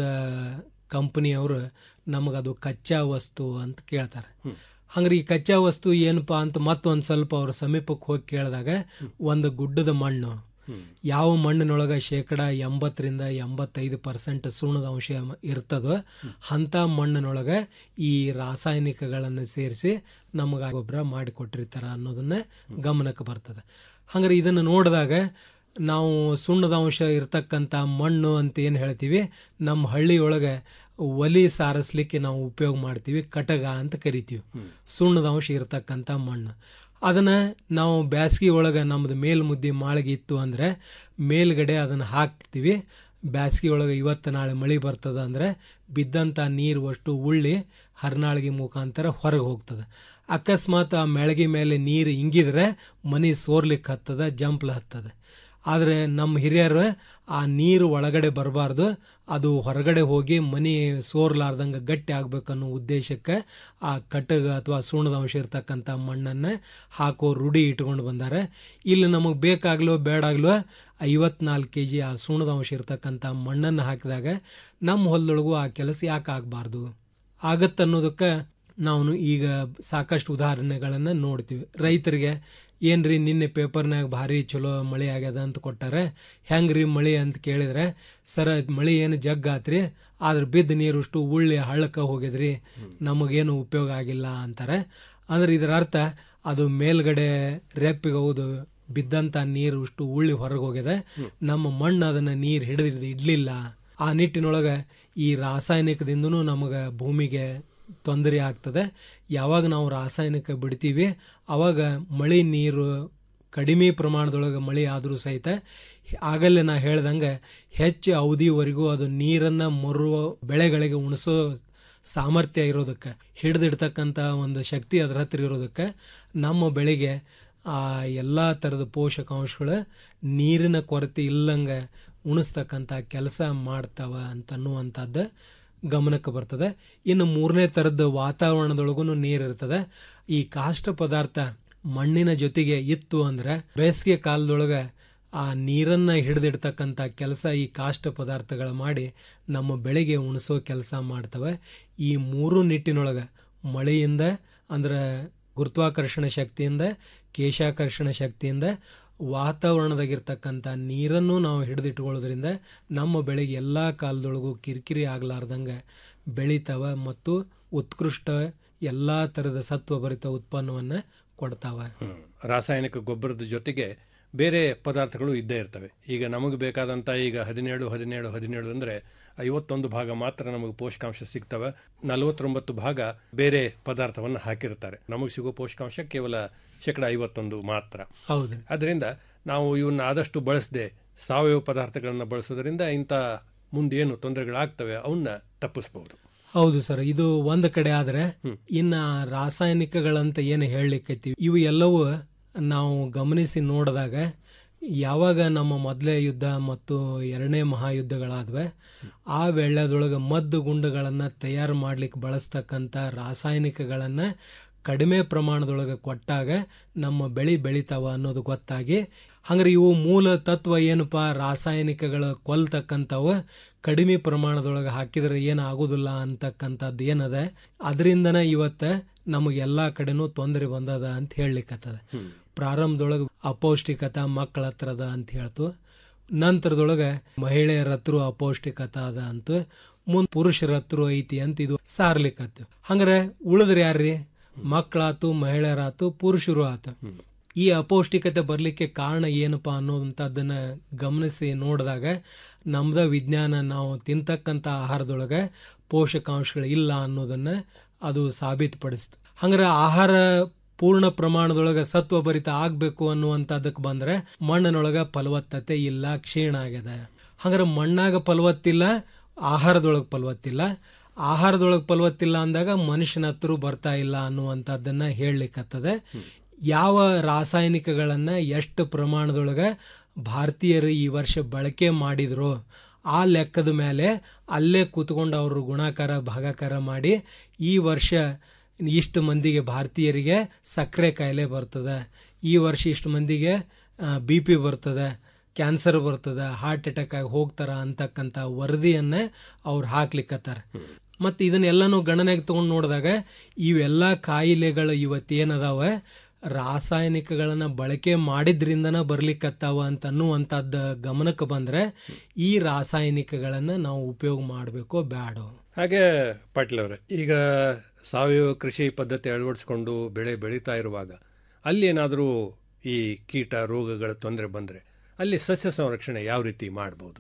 ಕಂಪನಿಯವರು ನಮಗದು ಕಚ್ಚಾ ವಸ್ತು ಅಂತ ಕೇಳ್ತಾರೆ ಹಂಗ್ರೆ ಈ ಕಚ್ಚಾ ವಸ್ತು ಏನಪ್ಪ ಅಂತ ಮತ್ತೊಂದು ಸ್ವಲ್ಪ ಅವ್ರ ಸಮೀಪಕ್ಕೆ ಹೋಗಿ ಕೇಳಿದಾಗ ಒಂದು ಗುಡ್ಡದ ಮಣ್ಣು ಯಾವ ಮಣ್ಣಿನೊಳಗೆ ಶೇಕಡ ಎಂಬತ್ತರಿಂದ ಎಂಬತ್ತೈದು ಪರ್ಸೆಂಟ್ ಸುಣ್ಣದ ಅಂಶ ಇರ್ತದೋ ಅಂಥ ಮಣ್ಣಿನೊಳಗೆ ಈ ರಾಸಾಯನಿಕಗಳನ್ನು ಸೇರಿಸಿ ನಮಗೆ ಗೊಬ್ಬರ ಮಾಡಿಕೊಟ್ಟಿರ್ತಾರೆ ಅನ್ನೋದನ್ನ ಗಮನಕ್ಕೆ ಬರ್ತದೆ ಹಂಗಾರೆ ಇದನ್ನು ನೋಡಿದಾಗ ನಾವು ಸುಣ್ಣದ ಅಂಶ ಇರ್ತಕ್ಕಂಥ ಮಣ್ಣು ಅಂತ ಏನು ಹೇಳ್ತೀವಿ ನಮ್ಮ ಹಳ್ಳಿಯೊಳಗೆ ಒಲಿ ಸಾರಿಸ್ಲಿಕ್ಕೆ ನಾವು ಉಪಯೋಗ ಮಾಡ್ತೀವಿ ಕಟಗ ಅಂತ ಕರಿತೀವಿ ಸುಣ್ಣದ ಅಂಶ ಇರ್ತಕ್ಕಂಥ ಮಣ್ಣು ಅದನ್ನು ನಾವು ಬ್ಯಾಸ್ಗೆ ಒಳಗೆ ನಮ್ಮದು ಮೇಲ್ಮುದ್ದಿ ಮಾಳಿಗೆ ಇತ್ತು ಅಂದರೆ ಮೇಲ್ಗಡೆ ಅದನ್ನು ಹಾಕ್ತೀವಿ ಬ್ಯಾಸ್ಗೆ ಒಳಗೆ ಇವತ್ತು ನಾಳೆ ಮಳೆ ಬರ್ತದೆ ಅಂದರೆ ಬಿದ್ದಂಥ ನೀರು ಅಷ್ಟು ಉಳ್ಳಿ ಹರ್ನಾಳಿಗೆ ಮುಖಾಂತರ ಹೊರಗೆ ಹೋಗ್ತದೆ ಅಕಸ್ಮಾತ್ ಆ ಮೆಳಗಿ ಮೇಲೆ ನೀರು ಇಂಗಿದ್ರೆ ಮನೆ ಸೋರ್ಲಿಕ್ಕೆ ಹತ್ತದ ಜಂಪ್ಲ ಹತ್ತದ ಆದರೆ ನಮ್ಮ ಹಿರಿಯರು ಆ ನೀರು ಒಳಗಡೆ ಬರಬಾರ್ದು ಅದು ಹೊರಗಡೆ ಹೋಗಿ ಮನೆ ಸೋರ್ಲಾರ್ದಂಗೆ ಗಟ್ಟಿ ಆಗ್ಬೇಕನ್ನೋ ಉದ್ದೇಶಕ್ಕೆ ಆ ಕಟ್ಟಗ ಅಥವಾ ಸುಣ್ಣದ ಅಂಶ ಇರ್ತಕ್ಕಂಥ ಮಣ್ಣನ್ನು ಹಾಕೋ ರೂಢಿ ಇಟ್ಕೊಂಡು ಬಂದಾರೆ ಇಲ್ಲಿ ನಮಗೆ ಬೇಕಾಗ್ಲೋ ಬೇಡಾಗ್ಲೋ ಐವತ್ನಾಲ್ಕು ಕೆ ಜಿ ಆ ಸುಣ್ಣದ ಅಂಶ ಇರ್ತಕ್ಕಂಥ ಮಣ್ಣನ್ನು ಹಾಕಿದಾಗ ನಮ್ಮ ಹೊಲದೊಳಗೂ ಆ ಕೆಲಸ ಯಾಕೆ ಆಗಬಾರ್ದು ಆಗತ್ತನ್ನೋದಕ್ಕೆ ನಾವು ಈಗ ಸಾಕಷ್ಟು ಉದಾಹರಣೆಗಳನ್ನು ನೋಡ್ತೀವಿ ರೈತರಿಗೆ ಏನ್ರಿ ನಿನ್ನೆ ಪೇಪರ್ನಾಗ ಭಾರಿ ಚಲೋ ಮಳೆ ಆಗ್ಯದ ಅಂತ ಕೊಟ್ಟಾರೆ ಹೆಂಗ್ರಿ ಮಳೆ ಅಂತ ಕೇಳಿದ್ರೆ ಸರ ಮಳೆ ಏನು ಜಗ್ ಆತ್ರಿ ಆದ್ರೆ ಬಿದ್ದ ನೀರು ಅಷ್ಟು ಉಳ್ಳಿ ಹಳ್ಳಕ್ಕೆ ಹೋಗಿದ್ರಿ ನಮಗೇನು ಉಪಯೋಗ ಆಗಿಲ್ಲ ಅಂತಾರೆ ಅಂದ್ರೆ ಇದರ ಅರ್ಥ ಅದು ಮೇಲ್ಗಡೆ ರೆಪ್ಪಿಗೆ ಹೌದು ಬಿದ್ದಂಥ ನೀರು ಅಷ್ಟು ಉಳ್ಳಿ ಹೊರಗೆ ಹೋಗಿದೆ ನಮ್ಮ ಮಣ್ಣು ಅದನ್ನು ನೀರು ಹಿಡಿದು ಇಡ್ಲಿಲ್ಲ ಆ ನಿಟ್ಟಿನೊಳಗೆ ಈ ರಾಸಾಯನಿಕದಿಂದನೂ ನಮಗೆ ಭೂಮಿಗೆ ತೊಂದರೆ ಆಗ್ತದೆ ಯಾವಾಗ ನಾವು ರಾಸಾಯನಿಕ ಬಿಡ್ತೀವಿ ಅವಾಗ ಮಳೆ ನೀರು ಕಡಿಮೆ ಪ್ರಮಾಣದೊಳಗೆ ಮಳೆ ಆದರೂ ಸಹಿತ ಆಗಲೇ ನಾ ಹೇಳ್ದಂಗೆ ಹೆಚ್ಚು ಅವಧಿವರೆಗೂ ಅದು ನೀರನ್ನು ಮರುವ ಬೆಳೆಗಳಿಗೆ ಉಣಿಸೋ ಸಾಮರ್ಥ್ಯ ಇರೋದಕ್ಕೆ ಹಿಡಿದಿಡ್ತಕ್ಕಂಥ ಒಂದು ಶಕ್ತಿ ಅದರ ಹತ್ರ ಇರೋದಕ್ಕೆ ನಮ್ಮ ಬೆಳೆಗೆ ಆ ಎಲ್ಲ ಥರದ ಪೋಷಕಾಂಶಗಳು ನೀರಿನ ಕೊರತೆ ಇಲ್ಲಂಗೆ ಉಣಿಸ್ತಕ್ಕಂಥ ಕೆಲಸ ಮಾಡ್ತಾವ ಅಂತನ್ನುವಂಥದ್ದು ಗಮನಕ್ಕೆ ಬರ್ತದೆ ಇನ್ನು ಮೂರನೇ ಥರದ ವಾತಾವರಣದೊಳಗೂ ನೀರು ಇರ್ತದೆ ಈ ಕಾಷ್ಟ ಪದಾರ್ಥ ಮಣ್ಣಿನ ಜೊತೆಗೆ ಇತ್ತು ಅಂದ್ರೆ ಬೇಸಿಗೆ ಕಾಲದೊಳಗೆ ಆ ನೀರನ್ನು ಹಿಡಿದಿಡ್ತಕ್ಕಂಥ ಕೆಲಸ ಈ ಕಾಷ್ಟ ಪದಾರ್ಥಗಳು ಮಾಡಿ ನಮ್ಮ ಬೆಳೆಗೆ ಉಣಿಸೋ ಕೆಲಸ ಮಾಡ್ತವೆ ಈ ಮೂರು ನಿಟ್ಟಿನೊಳಗೆ ಮಳೆಯಿಂದ ಅಂದ್ರೆ ಗುರುತ್ವಾಕರ್ಷಣ ಶಕ್ತಿಯಿಂದ ಕೇಶಾಕರ್ಷಣ ಶಕ್ತಿಯಿಂದ ವಾತಾವರಣದಾಗಿರ್ತಕ್ಕಂಥ ನೀರನ್ನು ನಾವು ಹಿಡಿದಿಟ್ಕೊಳ್ಳೋದ್ರಿಂದ ನಮ್ಮ ಬೆಳೆಗೆ ಎಲ್ಲ ಕಾಲದೊಳಗೂ ಕಿರಿಕಿರಿ ಆಗಲಾರ್ದಂಗೆ ಬೆಳಿತಾವ ಮತ್ತು ಉತ್ಕೃಷ್ಟ ಎಲ್ಲ ಥರದ ಸತ್ವಭರಿತ ಉತ್ಪನ್ನವನ್ನು ಕೊಡ್ತಾವ ರಾಸಾಯನಿಕ ಗೊಬ್ಬರದ ಜೊತೆಗೆ ಬೇರೆ ಪದಾರ್ಥಗಳು ಇದ್ದೇ ಇರ್ತವೆ ಈಗ ನಮಗೆ ಬೇಕಾದಂಥ ಈಗ ಹದಿನೇಳು ಹದಿನೇಳು ಹದಿನೇಳು ಅಂದರೆ ಐವತ್ತೊಂದು ಭಾಗ ಮಾತ್ರ ನಮಗೆ ಪೋಷಕಾಂಶ ಸಿಗ್ತವೆ ನಲವತ್ತೊಂಬತ್ತು ಭಾಗ ಬೇರೆ ಪದಾರ್ಥವನ್ನು ಹಾಕಿರ್ತಾರೆ ನಮಗೆ ಸಿಗೋ ಪೋಷಕಾಂಶ ಕೇವಲ ಶೇಕಡ ಐವತ್ತೊಂದು ಮಾತ್ರ ಹೌದು ಅದರಿಂದ ನಾವು ಇವನ್ನ ಆದಷ್ಟು ಬಳಸದೆ ಸಾವಯವ ಪದಾರ್ಥಗಳನ್ನು ಬಳಸೋದ್ರಿಂದ ಇಂಥ ಮುಂದೇನು ತೊಂದರೆಗಳಾಗ್ತವೆ ಅವನ್ನ ತಪ್ಪಿಸ್ಬಹುದು ಹೌದು ಸರ್ ಇದು ಒಂದು ಕಡೆ ಆದರೆ ಇನ್ನ ರಾಸಾಯನಿಕಗಳಂತ ಏನು ಹೇಳಲಿಕ್ಕೈತಿ ಇವು ಎಲ್ಲವೂ ನಾವು ಗಮನಿಸಿ ನೋಡಿದಾಗ ಯಾವಾಗ ನಮ್ಮ ಮೊದಲೇ ಯುದ್ಧ ಮತ್ತು ಎರಡನೇ ಮಹಾಯುದ್ಧಗಳಾದ್ವೆ ಆ ವೇಳೆದೊಳಗೆ ಮದ್ದು ಗುಂಡುಗಳನ್ನು ತಯಾರು ಮಾಡ್ಲಿಕ್ಕೆ ಬಳಸ್ತಕ್ಕಂಥ ರಾಸಾಯನಿಕಗಳನ್ನು ಕಡಿಮೆ ಪ್ರಮಾಣದೊಳಗೆ ಕೊಟ್ಟಾಗ ನಮ್ಮ ಬೆಳೆ ಬೆಳಿತಾವ ಅನ್ನೋದು ಗೊತ್ತಾಗಿ ಹಂಗ್ರೆ ಇವು ಮೂಲ ತತ್ವ ಏನಪ್ಪ ರಾಸಾಯನಿಕಗಳು ಕೊಲ್ತಕ್ಕಂಥವು ಕಡಿಮೆ ಪ್ರಮಾಣದೊಳಗೆ ಹಾಕಿದ್ರೆ ಏನು ಆಗೋದಿಲ್ಲ ಅಂತಕ್ಕಂಥದ್ದು ಏನದ ಅದರಿಂದನೇ ಇವತ್ತು ನಮಗೆಲ್ಲ ಕಡೆನೂ ತೊಂದರೆ ಬಂದದ ಅಂತ ಹೇಳಲಿಕ್ಕತ್ತದ ಪ್ರಾರಂಭದೊಳಗೆ ಅಪೌಷ್ಟಿಕತ ಮಕ್ಕಳ ಹತ್ರದ ಅಂತ ಹೇಳ್ತು ನಂತರದೊಳಗೆ ಮಹಿಳೆಯರ ಹತ್ರ ಅಪೌಷ್ಟಿಕತ ಅದ ಅಂತ ಮುಂದ್ ಪುರುಷರ ಹತ್ರ ಐತಿ ಅಂತ ಇದು ಸಾರ್ಲಿಕ್ಕತ್ತು ಹಂಗಾರೆ ಉಳಿದ್ರೆ ಯಾರ್ರಿ ಮಕ್ಕಳಾತು ಮಹಿಳೆಯರಾತು ಪುರುಷರು ಆತು ಈ ಅಪೌಷ್ಟಿಕತೆ ಬರಲಿಕ್ಕೆ ಕಾರಣ ಏನಪ್ಪಾ ಅನ್ನೋದಂಥದ್ದನ್ನ ಗಮನಿಸಿ ನೋಡಿದಾಗ ನಮ್ದ ವಿಜ್ಞಾನ ನಾವು ತಿಂತಕ್ಕಂಥ ಆಹಾರದೊಳಗೆ ಪೋಷಕಾಂಶಗಳು ಇಲ್ಲ ಅನ್ನೋದನ್ನ ಅದು ಸಾಬೀತುಪಡಿಸ್ತು ಹಂಗಾರೆ ಆಹಾರ ಪೂರ್ಣ ಪ್ರಮಾಣದೊಳಗೆ ಸತ್ವಭರಿತ ಆಗಬೇಕು ಅನ್ನುವಂಥದ್ದಕ್ಕೆ ಬಂದ್ರೆ ಮಣ್ಣಿನೊಳಗೆ ಫಲವತ್ತತೆ ಇಲ್ಲ ಕ್ಷೀಣ ಆಗ್ಯದ ಹಂಗಾರೆ ಮಣ್ಣಾಗ ಫಲವತ್ತಿಲ್ಲ ಆಹಾರದೊಳಗೆ ಫಲವತ್ತಿಲ್ಲ ಆಹಾರದೊಳಗೆ ಫಲವತ್ತಿಲ್ಲ ಅಂದಾಗ ಮನುಷ್ಯನ ಹತ್ರ ಬರ್ತಾ ಇಲ್ಲ ಅನ್ನುವಂಥದ್ದನ್ನ ಹೇಳಲಿಕ್ಕತ್ತದೆ ಯಾವ ರಾಸಾಯನಿಕಗಳನ್ನ ಎಷ್ಟು ಪ್ರಮಾಣದೊಳಗೆ ಭಾರತೀಯರು ಈ ವರ್ಷ ಬಳಕೆ ಮಾಡಿದ್ರು ಆ ಲೆಕ್ಕದ ಮೇಲೆ ಅಲ್ಲೇ ಕೂತ್ಕೊಂಡು ಅವರು ಗುಣಾಕಾರ ಭಾಗಾಕಾರ ಮಾಡಿ ಈ ವರ್ಷ ಇಷ್ಟು ಮಂದಿಗೆ ಭಾರತೀಯರಿಗೆ ಸಕ್ಕರೆ ಕಾಯಿಲೆ ಬರ್ತದೆ ಈ ವರ್ಷ ಇಷ್ಟು ಮಂದಿಗೆ ಬಿ ಪಿ ಬರ್ತದೆ ಕ್ಯಾನ್ಸರ್ ಬರ್ತದೆ ಹಾರ್ಟ್ ಅಟ್ಯಾಕ್ ಆಗಿ ಹೋಗ್ತಾರ ಅಂತಕ್ಕಂಥ ವರದಿಯನ್ನ ಅವ್ರು ಹಾಕ್ಲಿಕ್ಕತ್ತಾರ ಮತ್ತು ಇದನ್ನೆಲ್ಲನೂ ಗಣನೆಗೆ ತಗೊಂಡು ನೋಡಿದಾಗ ಇವೆಲ್ಲ ಕಾಯಿಲೆಗಳು ಇವತ್ತೇನದಾವ ರಾಸಾಯನಿಕಗಳನ್ನ ಬಳಕೆ ಮಾಡಿದ್ರಿಂದನ ಬರ್ಲಿಕ್ಕತ್ತಾವ ಅಂತ ಅನ್ನುವಂಥದ್ದು ಗಮನಕ್ಕೆ ಬಂದ್ರೆ ಈ ರಾಸಾಯನಿಕಗಳನ್ನ ನಾವು ಉಪಯೋಗ ಮಾಡಬೇಕೋ ಬ್ಯಾಡೋ ಹಾಗೆ ಪಾಟೀಲ್ ಅವರೇ ಈಗ ಸಾವಯವ ಕೃಷಿ ಪದ್ಧತಿ ಅಳವಡಿಸ್ಕೊಂಡು ಬೆಳೆ ಬೆಳೀತಾ ಇರುವಾಗ ಅಲ್ಲಿ ಏನಾದರೂ ಈ ಕೀಟ ರೋಗಗಳ ತೊಂದರೆ ಬಂದರೆ ಅಲ್ಲಿ ಸಸ್ಯ ಸಂರಕ್ಷಣೆ ಯಾವ ರೀತಿ ಮಾಡ್ಬೋದು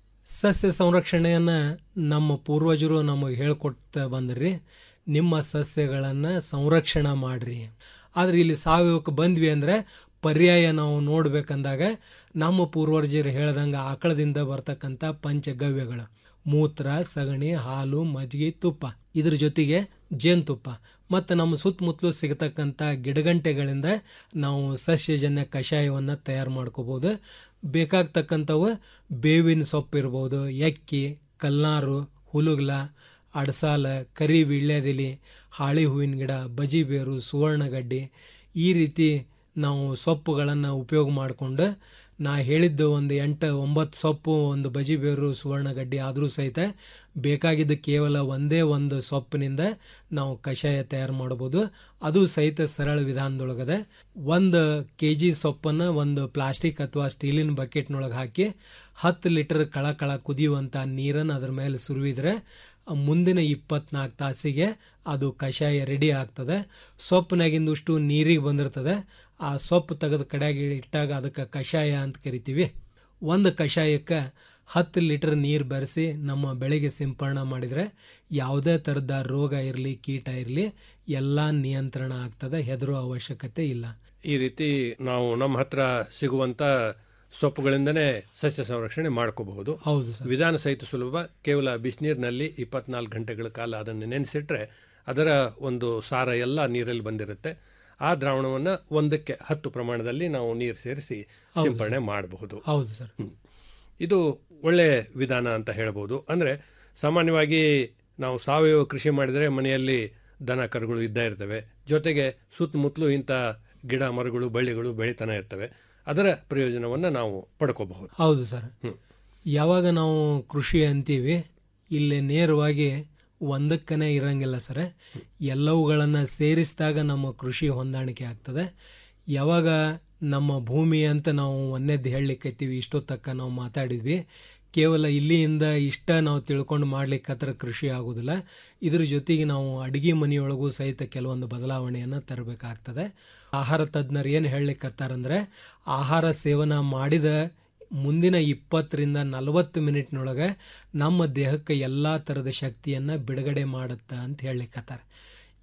ಸಸ್ಯ ಸಂರಕ್ಷಣೆಯನ್ನ ನಮ್ಮ ಪೂರ್ವಜರು ನಮಗೆ ಹೇಳ್ಕೊಡ್ತಾ ಬಂದ್ರಿ ನಿಮ್ಮ ಸಸ್ಯಗಳನ್ನು ಸಂರಕ್ಷಣೆ ಮಾಡ್ರಿ ಆದ್ರೆ ಇಲ್ಲಿ ಸಾವಯವಕ್ಕೆ ಬಂದ್ವಿ ಅಂದ್ರೆ ಪರ್ಯಾಯ ನಾವು ನೋಡ್ಬೇಕಂದಾಗ ನಮ್ಮ ಪೂರ್ವಜರು ಹೇಳ್ದಂಗೆ ಆಕಳದಿಂದ ಬರ್ತಕ್ಕಂಥ ಪಂಚಗವ್ಯಗಳು ಮೂತ್ರ ಸಗಣಿ ಹಾಲು ಮಜ್ಜಿಗೆ ತುಪ್ಪ ಇದ್ರ ಜೊತೆಗೆ ಜೇನುತುಪ್ಪ ಮತ್ತು ನಮ್ಮ ಸುತ್ತಮುತ್ತಲು ಸಿಗತಕ್ಕಂಥ ಗಿಡಗಂಟೆಗಳಿಂದ ನಾವು ಸಸ್ಯಜನ್ಯ ಕಷಾಯವನ್ನು ತಯಾರು ಮಾಡ್ಕೋಬೋದು ಬೇಕಾಗ್ತಕ್ಕಂಥವು ಬೇವಿನ ಸೊಪ್ಪು ಇರ್ಬೋದು ಎಕ್ಕಿ ಕಲ್ನಾರು ಹುಲುಗ್ಲ ಅಡಸಾಲ ಕರಿ ವೀಳ್ಯದೆಲೆ ಹಾಳಿ ಹೂವಿನ ಗಿಡ ಬಜಿ ಬೇರು ಸುವರ್ಣಗಡ್ಡಿ ಈ ರೀತಿ ನಾವು ಸೊಪ್ಪುಗಳನ್ನು ಉಪಯೋಗ ಮಾಡಿಕೊಂಡು ನಾ ಹೇಳಿದ್ದು ಒಂದು ಎಂಟು ಒಂಬತ್ತು ಸೊಪ್ಪು ಒಂದು ಬಜಿ ಬೇರು ಸುವರ್ಣಗಡ್ಡಿ ಆದರೂ ಸಹಿತ ಬೇಕಾಗಿದ್ದು ಕೇವಲ ಒಂದೇ ಒಂದು ಸೊಪ್ಪಿನಿಂದ ನಾವು ಕಷಾಯ ತಯಾರು ಮಾಡ್ಬೋದು ಅದು ಸಹಿತ ಸರಳ ವಿಧಾನದೊಳಗದೆ ಒಂದು ಕೆ ಜಿ ಸೊಪ್ಪನ್ನು ಒಂದು ಪ್ಲಾಸ್ಟಿಕ್ ಅಥವಾ ಸ್ಟೀಲಿನ ಬಕೆಟ್ನೊಳಗೆ ಹಾಕಿ ಹತ್ತು ಲೀಟರ್ ಕಳ ಕಳ ಕುದಿಯುವಂಥ ನೀರನ್ನು ಅದ್ರ ಮೇಲೆ ಸುರುವಿದ್ರೆ ಮುಂದಿನ ಇಪ್ಪತ್ನಾಲ್ಕು ತಾಸಿಗೆ ಅದು ಕಷಾಯ ರೆಡಿ ಆಗ್ತದೆ ಸೊಪ್ಪಿನಾಗಿಂದಷ್ಟು ನೀರಿಗೆ ಬಂದಿರ್ತದೆ ಆ ಸೊಪ್ಪು ತೆಗೆದು ಕಡೆಯಾಗಿ ಇಟ್ಟಾಗ ಅದಕ್ಕೆ ಕಷಾಯ ಅಂತ ಕರಿತೀವಿ ಒಂದು ಕಷಾಯಕ್ಕೆ ಹತ್ತು ಲೀಟರ್ ನೀರು ಬೆರೆಸಿ ನಮ್ಮ ಬೆಳೆಗೆ ಸಿಂಪಡಣೆ ಮಾಡಿದರೆ ಯಾವುದೇ ಥರದ ರೋಗ ಇರಲಿ ಕೀಟ ಇರಲಿ ಎಲ್ಲ ನಿಯಂತ್ರಣ ಆಗ್ತದೆ ಹೆದರೋ ಅವಶ್ಯಕತೆ ಇಲ್ಲ ಈ ರೀತಿ ನಾವು ನಮ್ಮ ಹತ್ರ ಸಿಗುವಂತ ಸೊಪ್ಪುಗಳಿಂದನೇ ಸಸ್ಯ ಸಂರಕ್ಷಣೆ ಮಾಡ್ಕೋಬಹುದು ಹೌದು ಸರ್ ವಿಧಾನ ಸಹಿತ ಸುಲಭ ಕೇವಲ ಬಿಸಿನೀರಿನಲ್ಲಿ ಇಪ್ಪತ್ನಾಲ್ಕು ಗಂಟೆಗಳ ಕಾಲ ಅದನ್ನು ನೆನೆಸಿಟ್ರೆ ಅದರ ಒಂದು ಸಾರ ಎಲ್ಲ ನೀರಲ್ಲಿ ಬಂದಿರುತ್ತೆ ಆ ದ್ರಾವಣವನ್ನು ಒಂದಕ್ಕೆ ಹತ್ತು ಪ್ರಮಾಣದಲ್ಲಿ ನಾವು ನೀರು ಸೇರಿಸಿ ಹೌದು ಸಿಂಪರಣೆ ಸರ್. ಮಾಡಬಹುದು ಹೌದು ಸರ್ ಇದು ಒಳ್ಳೆ ವಿಧಾನ ಅಂತ ಹೇಳ್ಬೋದು ಅಂದರೆ ಸಾಮಾನ್ಯವಾಗಿ ನಾವು ಸಾವಯವ ಕೃಷಿ ಮಾಡಿದರೆ ಮನೆಯಲ್ಲಿ ದನ ಕರುಗಳು ಇದ್ದೇ ಇರ್ತವೆ ಜೊತೆಗೆ ಸುತ್ತಮುತ್ತಲು ಇಂಥ ಗಿಡ ಮರಗಳು ಬಳ್ಳಿಗಳು ಬೆಳಿತಾನೆ ಇರ್ತವೆ ಅದರ ಪ್ರಯೋಜನವನ್ನು ನಾವು ಪಡ್ಕೋಬಹುದು ಹೌದು ಸರ್ ಯಾವಾಗ ನಾವು ಕೃಷಿ ಅಂತೀವಿ ಇಲ್ಲಿ ನೇರವಾಗಿ ಒಂದಕ್ಕನೇ ಇರಂಗಿಲ್ಲ ಸರ್ ಎಲ್ಲವುಗಳನ್ನು ಸೇರಿಸಿದಾಗ ನಮ್ಮ ಕೃಷಿ ಹೊಂದಾಣಿಕೆ ಆಗ್ತದೆ ಯಾವಾಗ ನಮ್ಮ ಭೂಮಿ ಅಂತ ನಾವು ಒಂದೇದ್ದು ಹೇಳಲಿಕ್ಕೈತೀವಿ ಇಷ್ಟೊತ್ತಕ್ಕ ನಾವು ಮಾತಾಡಿದ್ವಿ ಕೇವಲ ಇಲ್ಲಿಯಿಂದ ಇಷ್ಟ ನಾವು ತಿಳ್ಕೊಂಡು ಮಾಡ್ಲಿಕ್ಕೆ ಹತ್ರ ಕೃಷಿ ಆಗೋದಿಲ್ಲ ಇದ್ರ ಜೊತೆಗೆ ನಾವು ಅಡಿಗೆ ಮನೆಯೊಳಗೂ ಸಹಿತ ಕೆಲವೊಂದು ಬದಲಾವಣೆಯನ್ನು ತರಬೇಕಾಗ್ತದೆ ಆಹಾರ ತಜ್ಞರು ಏನು ಹೇಳಲಿಕ್ಕತ್ತಾರಂದ್ರೆ ಆಹಾರ ಸೇವನ ಮಾಡಿದ ಮುಂದಿನ ಇಪ್ಪತ್ತರಿಂದ ನಲವತ್ತು ಮಿನಿಟ್ನೊಳಗೆ ನಮ್ಮ ದೇಹಕ್ಕೆ ಎಲ್ಲ ಥರದ ಶಕ್ತಿಯನ್ನು ಬಿಡುಗಡೆ ಮಾಡುತ್ತೆ ಅಂತ ಹೇಳಲಿಕ್ಕತ್ತಾರೆ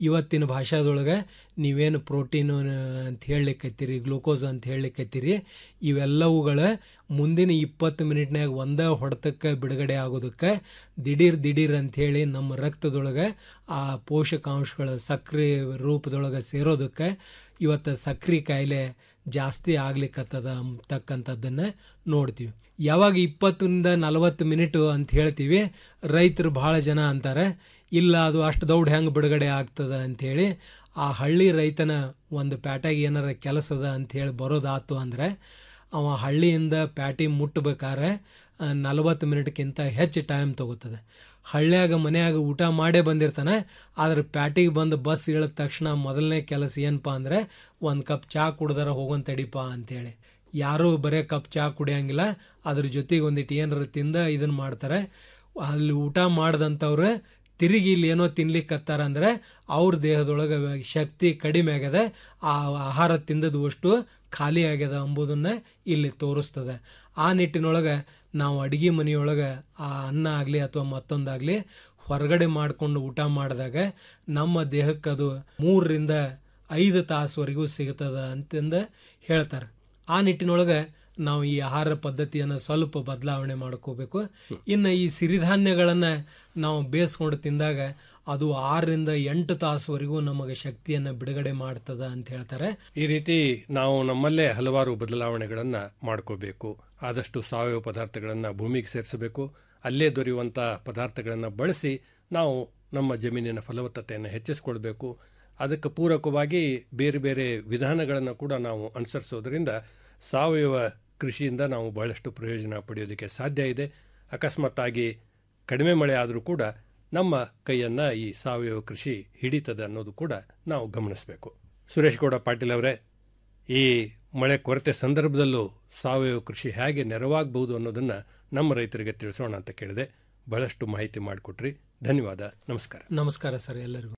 ಇವತ್ತಿನ ಭಾಷಾದೊಳಗೆ ನೀವೇನು ಪ್ರೋಟೀನು ಅಂತ ಹೇಳಲಿಕ್ಕತ್ತೀರಿ ಗ್ಲೂಕೋಸ್ ಅಂತ ಹೇಳಲಿಕ್ಕತ್ತೀರಿ ಇವೆಲ್ಲವುಗಳ ಮುಂದಿನ ಇಪ್ಪತ್ತು ಮಿನಿಟ್ನಾಗ ಒಂದೇ ಹೊಡೆತಕ್ಕೆ ಬಿಡುಗಡೆ ಆಗೋದಕ್ಕೆ ದಿಢೀರ್ ದಿಢೀರ್ ಅಂಥೇಳಿ ನಮ್ಮ ರಕ್ತದೊಳಗೆ ಆ ಪೋಷಕಾಂಶಗಳ ಸಕ್ರೆ ರೂಪದೊಳಗೆ ಸೇರೋದಕ್ಕೆ ಇವತ್ತು ಸಕ್ರೆ ಕಾಯಿಲೆ ಜಾಸ್ತಿ ಆಗ್ಲಿಕ್ಕತ್ತದ ಅಂತಕ್ಕಂಥದ್ದನ್ನು ನೋಡ್ತೀವಿ ಯಾವಾಗ ಇಪ್ಪತ್ತರಿಂದ ನಲವತ್ತು ಮಿನಿಟು ಅಂತ ಹೇಳ್ತೀವಿ ರೈತರು ಭಾಳ ಜನ ಅಂತಾರೆ ಇಲ್ಲ ಅದು ಅಷ್ಟು ದೌಡ್ ಹೆಂಗೆ ಬಿಡುಗಡೆ ಆಗ್ತದ ಅಂಥೇಳಿ ಆ ಹಳ್ಳಿ ರೈತನ ಒಂದು ಪ್ಯಾಟ್ಯಾಗ ಏನಾರ ಕೆಲಸದ ಅಂಥೇಳಿ ಬರೋದಾತು ಅಂದರೆ ಅವ ಹಳ್ಳಿಯಿಂದ ಪ್ಯಾಟಿ ಮುಟ್ಟಬೇಕಾದ್ರೆ ನಲವತ್ತು ಮಿನಿಟ್ಗಿಂತ ಹೆಚ್ಚು ಟೈಮ್ ತೊಗೋತದೆ ಹಳ್ಳಿಯಾಗ ಮನ್ಯಾಗ ಊಟ ಮಾಡೇ ಬಂದಿರ್ತಾನೆ ಆದ್ರೆ ಪ್ಯಾಟಿಗೆ ಬಂದು ಬಸ್ ಇಳಿದ ತಕ್ಷಣ ಮೊದಲನೇ ಕೆಲಸ ಏನಪ್ಪ ಅಂದರೆ ಒಂದು ಕಪ್ ಚಹಾ ಕುಡ್ದಾರ ಹೋಗೋನ್ ತಡಿಪ ಅಂತೇಳಿ ಯಾರೂ ಬರೀ ಕಪ್ ಚಹಾ ಕುಡಿಯಂಗಿಲ್ಲ ಅದ್ರ ಜೊತೆಗೆ ಒಂದಿಟ್ಟು ಏನಾರ ತಿಂದ ಇದನ್ನು ಮಾಡ್ತಾರೆ ಅಲ್ಲಿ ಊಟ ಮಾಡ್ದಂಥವ್ರು ತಿರುಗಿ ಇಲ್ಲಿ ಏನೋ ತಿನ್ಲಿಕ್ಕತ್ತಾರ ಅಂದರೆ ಅವ್ರ ದೇಹದೊಳಗೆ ಶಕ್ತಿ ಕಡಿಮೆ ಆಗ್ಯದ ಆ ಆಹಾರ ತಿಂದದ್ದು ಅಷ್ಟು ಖಾಲಿ ಆಗ್ಯದ ಎಂಬುದನ್ನು ಇಲ್ಲಿ ತೋರಿಸ್ತದೆ ಆ ನಿಟ್ಟಿನೊಳಗೆ ನಾವು ಅಡುಗೆ ಮನೆಯೊಳಗೆ ಆ ಅನ್ನ ಆಗಲಿ ಅಥವಾ ಮತ್ತೊಂದಾಗಲಿ ಹೊರಗಡೆ ಮಾಡಿಕೊಂಡು ಊಟ ಮಾಡಿದಾಗ ನಮ್ಮ ದೇಹಕ್ಕೆ ಅದು ಮೂರರಿಂದ ಐದು ತಾಸುವರೆಗೂ ಸಿಗ್ತದ ಅಂತಂದು ಹೇಳ್ತಾರೆ ಆ ನಿಟ್ಟಿನೊಳಗೆ ನಾವು ಈ ಆಹಾರ ಪದ್ಧತಿಯನ್ನು ಸ್ವಲ್ಪ ಬದಲಾವಣೆ ಮಾಡ್ಕೋಬೇಕು ಇನ್ನು ಈ ಸಿರಿಧಾನ್ಯಗಳನ್ನು ನಾವು ಬೇಯಿಸ್ಕೊಂಡು ತಿಂದಾಗ ಅದು ಆರರಿಂದ ಎಂಟು ತಾಸುವರೆಗೂ ನಮಗೆ ಶಕ್ತಿಯನ್ನು ಬಿಡುಗಡೆ ಮಾಡ್ತದ ಅಂತ ಹೇಳ್ತಾರೆ ಈ ರೀತಿ ನಾವು ನಮ್ಮಲ್ಲೇ ಹಲವಾರು ಬದಲಾವಣೆಗಳನ್ನು ಮಾಡ್ಕೋಬೇಕು ಆದಷ್ಟು ಸಾವಯವ ಪದಾರ್ಥಗಳನ್ನು ಭೂಮಿಗೆ ಸೇರಿಸಬೇಕು ಅಲ್ಲೇ ದೊರೆಯುವಂಥ ಪದಾರ್ಥಗಳನ್ನು ಬಳಸಿ ನಾವು ನಮ್ಮ ಜಮೀನಿನ ಫಲವತ್ತತೆಯನ್ನು ಹೆಚ್ಚಿಸ್ಕೊಳ್ಬೇಕು ಅದಕ್ಕೆ ಪೂರಕವಾಗಿ ಬೇರೆ ಬೇರೆ ವಿಧಾನಗಳನ್ನು ಕೂಡ ನಾವು ಅನುಸರಿಸೋದ್ರಿಂದ ಸಾವಯವ ಕೃಷಿಯಿಂದ ನಾವು ಬಹಳಷ್ಟು ಪ್ರಯೋಜನ ಪಡೆಯೋದಕ್ಕೆ ಸಾಧ್ಯ ಇದೆ ಅಕಸ್ಮಾತ್ತಾಗಿ ಕಡಿಮೆ ಮಳೆ ಆದರೂ ಕೂಡ ನಮ್ಮ ಕೈಯನ್ನು ಈ ಸಾವಯವ ಕೃಷಿ ಹಿಡಿತದೆ ಅನ್ನೋದು ಕೂಡ ನಾವು ಗಮನಿಸಬೇಕು ಸುರೇಶ್ ಗೌಡ ಪಾಟೀಲ್ ಅವರೇ ಈ ಮಳೆ ಕೊರತೆ ಸಂದರ್ಭದಲ್ಲೂ ಸಾವಯವ ಕೃಷಿ ಹೇಗೆ ನೆರವಾಗಬಹುದು ಅನ್ನೋದನ್ನು ನಮ್ಮ ರೈತರಿಗೆ ತಿಳಿಸೋಣ ಅಂತ ಕೇಳಿದೆ ಬಹಳಷ್ಟು ಮಾಹಿತಿ ಮಾಡಿಕೊಟ್ರಿ ಧನ್ಯವಾದ ನಮಸ್ಕಾರ ನಮಸ್ಕಾರ ಸರ್ ಎಲ್ಲರಿಗೂ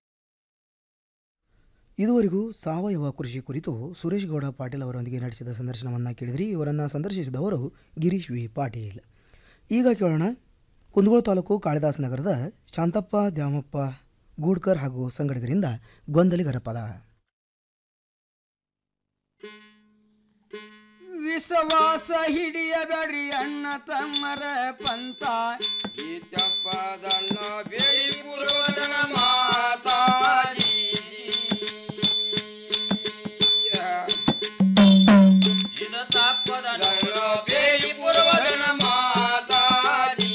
ಇದುವರೆಗೂ ಸಾವಯವ ಕೃಷಿ ಕುರಿತು ಸುರೇಶ್ ಗೌಡ ಪಾಟೀಲ್ ಅವರೊಂದಿಗೆ ನಡೆಸಿದ ಸಂದರ್ಶನವನ್ನು ಕೇಳಿದ್ರಿ ಇವರನ್ನು ಸಂದರ್ಶಿಸಿದವರು ಗಿರೀಶ್ ವಿ ಪಾಟೀಲ್ ಈಗ ಕೇಳೋಣ ಕುಂದಗೋಳ ತಾಲೂಕು ಕಾಳಿದಾಸ ನಗರದ ಶಾಂತಪ್ಪ ದ್ಯಾಮಪ್ಪ ಗೂಡ್ಕರ್ ಹಾಗೂ ಸಂಗಡಿಗರಿಂದ ಗೊಂದಲಿಗರ ಪದ ವಿಶ್ವಾಸ ಹಿಡಿಯಬೇಡ್ರಿ ಅಣ್ಣ ತಮ್ಮರ ಪಂತ ಈ ತಪ್ಪದನ್ನ ಬೇಡಿ ಪೂರ್ವದನ ಮಾತಾಡಿ ಇದು ತಪ್ಪದನ್ನ ಬೇಡಿ ಪೂರ್ವದನ ಮಾತಾಡಿ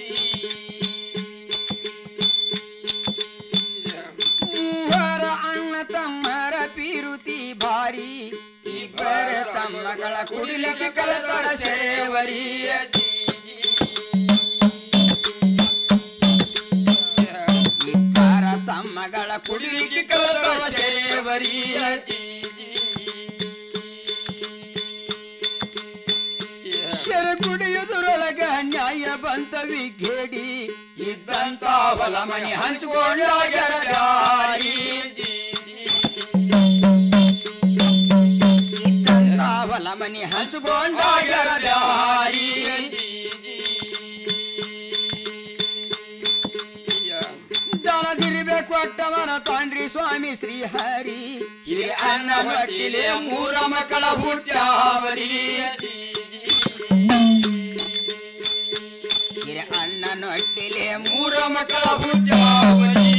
ಮೂವರ ಅಣ್ಣ ತಮ್ಮರ ಪಿರುತಿ ಭಾರಿ ಇಬ್ಬರ ತಮ್ಮಗಳ ಕುಡಿಲಿಕ್ಕೆ ಕಲಸರ ಸೇವರಿಯ ಇಬ್ಬರ ತಮ್ಮಗಳ ಕುಡಿಲಿಕ್ಕೆ ಕಲಸರ ಸೇವರಿಯ ಶರ ಕುಡಿಯುವುದರೊಳಗ ನ್ಯಾಯ ಬಂತ ವಿಘೇಡಿ ಇದ್ದಂತ ಹೊಲ ಮನೆ ಹಂಚಿಕೊಂಡಾಗ್ಯಾರ ಬ್ಯಾರಿ. ಇದ್ದಂತ ಹೊಲ ಮನೆ ಹಂಚಿಕೊಂಡಾಗ್ಯಾರ ಬ್ಯಾರಿ. ದನದಿರ್ಬೇಕು ಅಟ್ಟವನ ತಾಂಡ್ರಿ ಸ್ವಾಮಿ ಶ್ರೀಹರಿ ಇಲ್ಲಿ ಅನ್ನ ಹೊಟ್ಟಿಲೆ ಮೂರ ಮಕ್ಕಳ ಹುಟ್ಟ್ಯಾವರಿ ಹಿರ ಅಣ್ಣನ ಹೊಟ್ಟಿಲೆ ಮೂರ ಮಕ್ಕಳ ಹುಟ್ಟ್ಯಾವರಿ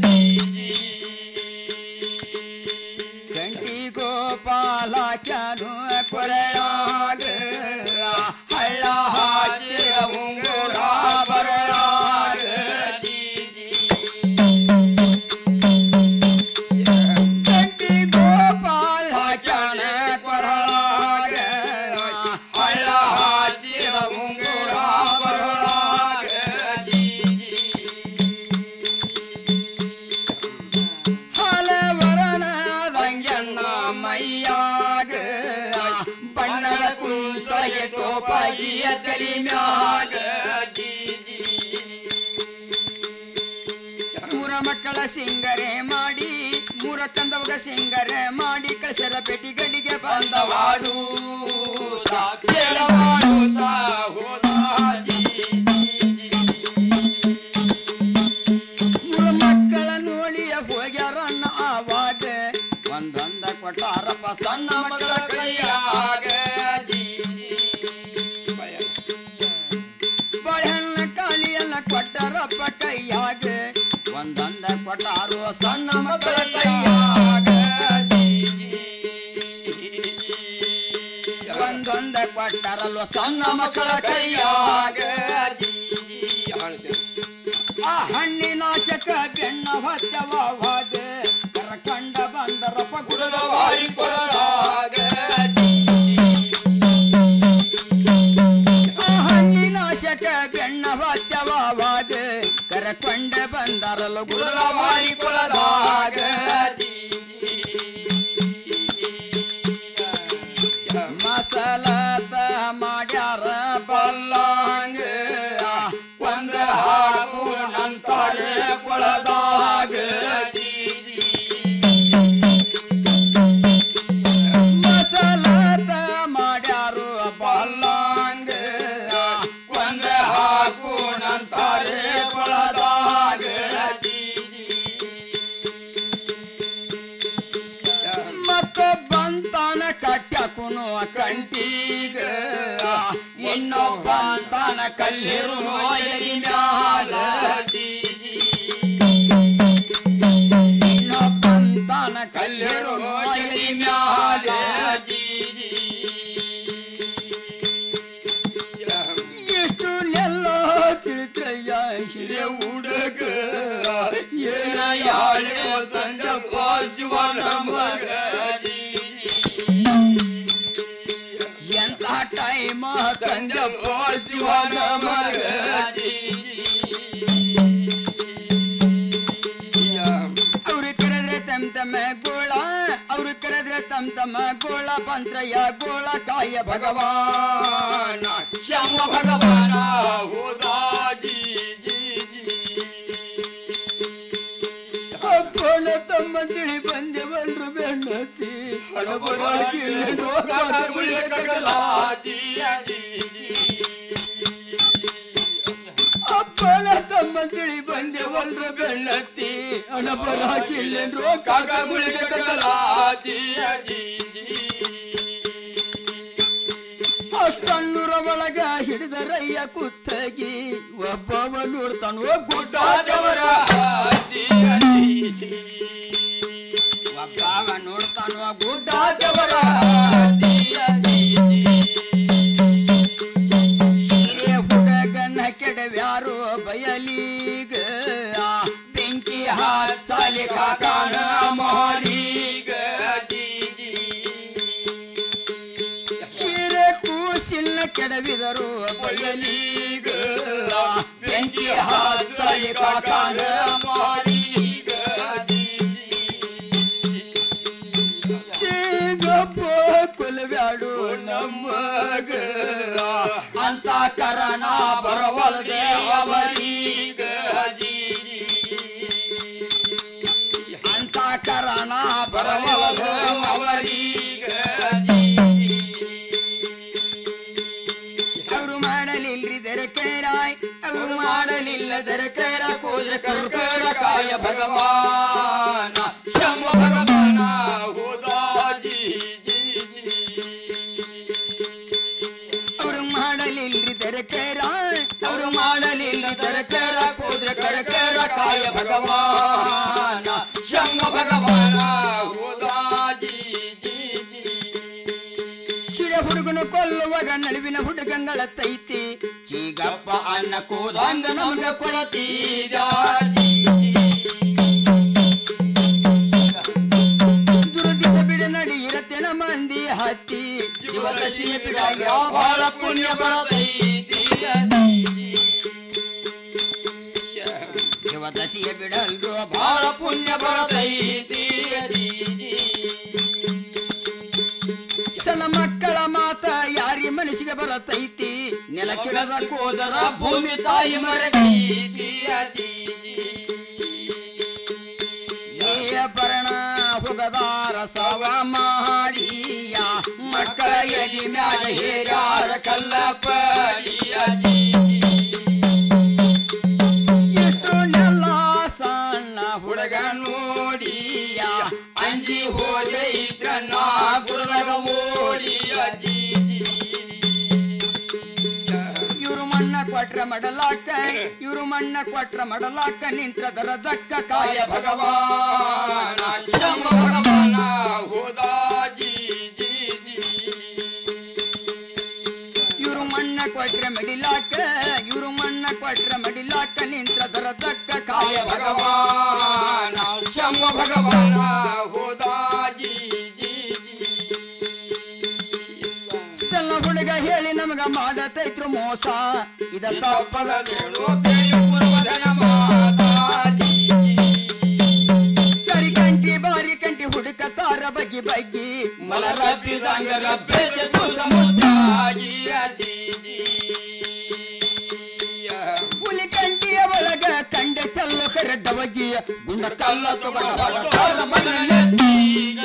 ಕಂಟಿ ಗೋಪಾಲ ಕ್ಯಾನು ಕೊರಳಾಗ ಹಳ್ಳ ಹಾಚಿರ ಉಂಗುರ ಬರಳಾಗ ಕಂಟಿ ಗೋಪಾಲ ಕ್ಯಾನ ಕೊರಳಾಗ ಹಳ್ಳ ಹಾಚಿರ ಉಂಗುರ ಬರಳಾಗ ಹಲವರನ ರಂಗಣ್ಣ ಮೈಯಾಗ ಬಣ್ಣದ ಕುಂಚ ಟೋಪಾಗಿಯ ತಲಿ ಮ್ಯಾಗ ಮೂರ ಮಕ್ಕಳ ಸಿಂಗರೆ ಮಾಡಿ ಮೂರ ಕಂದವಗ ಸಿಂಗರೆ ಮಾಡಿ ಕಸರ ಪೆಟಿ ಗಡಿಗೆ ಬಂದವಾಡು ಕೇಳವಾಡುತ್ತಾ ಹೋದಾಜಿ ಮೂರು ಮಕ್ಕಳ ನೋಡಿಯ ಹೋಗ್ಯಾರಣ್ಣ ಕೊಟ್ಟಾರಪ್ಪ ಸಣ್ಣ ಮಕ್ಕಳ ಕೈಯಾಗ ಬಾಳೆಹಣ್ಣ ಕಾಳಿಯನ್ನ ಕೊಟ್ಟರಪ್ಪ ಕೈಯಾಗ ಒಂದೊಂದ ಕೊಟ್ಟಾರು ಸಣ್ಣ ಮಕ್ಕಳ ಕೈಯಾಗ ಒಂದೊಂದ ಕೊಟ್ಟರಲ್ವ ಸಣ್ಣ ಮಕ್ಕಳ ಕೈಯಾಗ ಆ ಹಣ್ಣಿನಾಶಕ ಬೆಣ್ಣ ಹೊತ್ತವಾದ ಕರಕಂಡ ಬಂದರಪ್ಪ ಗುಡದ ವಾರಿ ಕೊಡಲಾಗ ಆ ಹಣ್ಣಿನಾಶಕ ಬೆಣ್ಣ ಹೊತ್ತವಾದ ಕರಕೊಂಡ ಬಂದರಲ್ಲ ಗುಡದ ವಾರಿ ಕೊಡಲಾಗ ಮಸಾಲದ ಮಾಡ್ಯಾರ ಬಲ್ಲಾಂಗ ಒಂದ ಹಾಕು ನಂತಾರೆ ಕೊಳದಾಗ ಮಸಾಲದ ಮಾಡ್ಯಾರು ಬಲ್ಲಾಂಗ ಒಂದ ಹಾಕು ನಂತಾರೆ ಕೊಳದಾಗ ಮತ್ತ ಬಂತಾನ ಕಟ್ಟಾಕುನು ಕಂಟೀಗ ಇನ್ನೊಬ್ಬ ಅಂತಾನ ಕಲ್ಲಿರು ಎಲಿ ಮ್ಯಾಲ ಇನ್ನೊಬ್ಬ ಅಂತಾನ ಕಲ್ಲಿರು ಎಲಿ ಮ್ಯಾಲ ಎಷ್ಟು ನೆಲ್ಲ ತಿಳ್ಕಯ್ಯ ಹಿರಿಯ ಹುಡುಗ ಏನ ಯಾಳೆ ತಂದ ಶಿವನ ಮಗ ಎಂತ ಟೈಮ ತಂದ ಶಿವನ ಮಗ ಅವ್ರು ಕರೆದ್ರೆ ತಮ್ ತಮ್ಮ ಗೋಳ ಅವ್ರು ಕರೆದ್ರೆ ತಮ್ ತಮ್ಮ ಗೋಳ ಪಂತ್ರಯ್ಯ ಗೋಳ ಕಾಯ ಭಗವಾನ ಶ್ಯಾಮ ಭಗವಾನ ಹೋದಾಜಿ ಅಪ್ಪನ ತಮ್ಮ ತಿಳಿ ಬಂದೆವಲ್ರು ಬೆನ್ನತಿ ಹಣಬರಾಗಿ ಅಪ್ಪನ ತಮ್ಮ ತಿಳಿ ಬಂದೆವಲ್ರು ಬೆನ್ನತಿ ಹಣಬರಾಗಿಲ್ಲೆಂದ್ರು ಕಾಗ ಗುಳಿಗೆ ಕಗಲಾತಿ ಅಷ್ಟನ್ನೂರ ಒಳಗ ಹಿಡಿದರಯ್ಯ ಕುತ್ತಗಿ ಒಬ್ಬವ ನೋಡ್ತಾನೋ ಗುಡ್ಡಾದವರ ಒಬ್ಬವ ನೋಡ್ತಾನೋ ಗುಡ್ಡಾದವರ ಹಿರಿಯ ಹುಡುಗನ ಕೆಡವ್ಯಾರು ಬಯಲೀಗ ಬೆಂಕಿ ಹಾಚಾಲಿ ಕಾಕಾನ ಮಾರೀಗ ಹಿರೆ ಕೂಸಿನ ಕೆಡವಿದರು ಬಯಲೀಗ ಬೆಂಕಿ ಹಾಚಾಲಿ ಕಾಕಾನ ಮಾರೀಗ ಸಿಂಗಪ್ಪ ಕುಲಬ್ಯಾಡು ನಮ್ಮಗ ಅಂತ ಕರಣ ಬರವಲ್ದೆ ಅವರೀಗ ಅಂತ ಕರಣ ಬರವಲ್ದೆ ಅವರೀಗ ಅವರು ಮಾಡಲಿಲ್ರಿ ದರಕೇರಾಯ್ ಅವರು ಮಾಡಲಿಲ್ಲದರ ಕೈರ ಕೂದ್ರ ಕರ್ಕರ ಕಾಯ ಭಗವಾನ ಶಂಭ ಭಗವಾನ ಹೋದಾಜಿ ಅವರು ಮಾಡಲಿಲ್ರಿ ದರಕೇರ ಅವರು ಮಾಡಲಿಲ್ಲ ದರಕೇರ ಕೂದ್ರ ಕರ್ಕರ ಕಾಯ ಭಗವಾನ ಶಂಭ ಭಗವಾನ ಹೋದಾಜಿ ಶಿರ ಹುಡುಗನ ಕೊಲ್ಲುವಾಗ ನಡುವಿನ ಹುಡುಗಂಗಳ ತೈತಿ ಚೀಗಪ್ಪ ಅಣ್ಣ ಕೂದಂಗ ನಮಗ ಕೊಳತೀರಾಜಿ ದುರದಿಸ ಬಿಡ ನಡಿ ಇರತೆನ ಮಂದಿ ಹತ್ತಿ ಜೀವದಶಿ ಬಿಡಾಗ ಬಹಳ ಪುಣ್ಯ ಬರತೈತಿ ಜೀವದಶಿಯ ಬಿಡಲ್ರು ಬಹಳ ಪುಣ್ಯ ಬರತೈತಿ ಸಣ್ಣ ಮಕ್ಕಳ ಮಾತ ಯಾರಿ ಮನಸ್ಸಿಗೆ ಬರತೈತಿ ನೆಲಕ್ಕಿಡದ ಕೋದರ ಭೂಮಿ ತಾಯಿ ಮರಗೈತಿ ಏ ಬರಣ ಹುಗದಾರ ಸವ ಮಾಡಿಯ ಮಕ್ಕಳ ಎದಿ ಮ್ಯಾಲ ಹೇಗಾರ ಕಲ್ಲಪ್ಪಡಿಯ ಎಷ್ಟು ನೆಲ್ಲ ಸಣ್ಣ ಹುಡುಗ ನೋಡಿಯ ಅಂಜಿ ಹೋದೆ ಇದ್ರ ಇವರು ಮಣ್ಣ ಕೊಟ್ರ ಮಡಲಾಕ ಇವರು ಮಣ್ಣ ಕೊಟ್ರ ಮಡಲಾಕ ನಿಂತ್ರದರ ದಕ್ಕ ಕಾಯ ಭಗವಾನ ಶಂಭ ಭಗವಾನ ಹೋದ ಇವರು ಮಣ್ಣ ಕೊಟ್ರ ಮಡಿಲಾಕ ಇವರು ಮಣ್ಣ ಕೊಟ್ರ ಮಡಿಲಾಕ ನಿಂತ್ರದರ ದಕ್ಕ ಕಾಯ ಭಗವಾನ ಶಂಭ ಭಗವಾನ ಹೋದ ಸಣ್ಣ ಹುಡುಗ ಹೇಳಿ ನಮಗ ಮಾಡತೈತ್ರು ಮೋಸ ಇದ ತಪ್ಪದ ಕರಿ ಕಂಟಿ ಬಾರಿ ಕಂಟಿ ಹುಡುಕ ತಾರ ಬಗ್ಗಿ ಬಗ್ಗಿ ಮಲ ರಬ್ಬಿದಂಗ ರಬ್ಬೆಗೆ ಕೂಸ ಮುದ್ದಾಗಿ ಹುಲಿ ಕಂಟಿಯ ಒಳಗ ಕಂಡ ಕಲ್ಲ ಕರೆಡ್ಡವಗಿ ಗುಂಡ ಕಲ್ಲ ತಗೊಂಡ ಹೊರಟಾರ ಮನೆಯಲ್ಲೀಗ.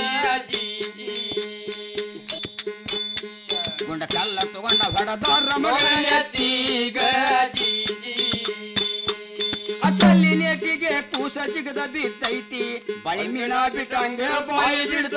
ಗುಂಡ ಕಲ್ಲ ತಗೊಂಡ ಹೊಡೆದಾರ ಮಗನೆತ್ತೀಗ ಅಕ್ಕಲ್ಲಿ ನೇಟಿಗೆ ಕೂಸ ಚಿಗದ ಬಿತ್ತೈತಿ ಬಳಿ ಮೀಣ ಬಿಟ್ಟಂಗ ಬಾಯಿ ಬಿಡ್ತ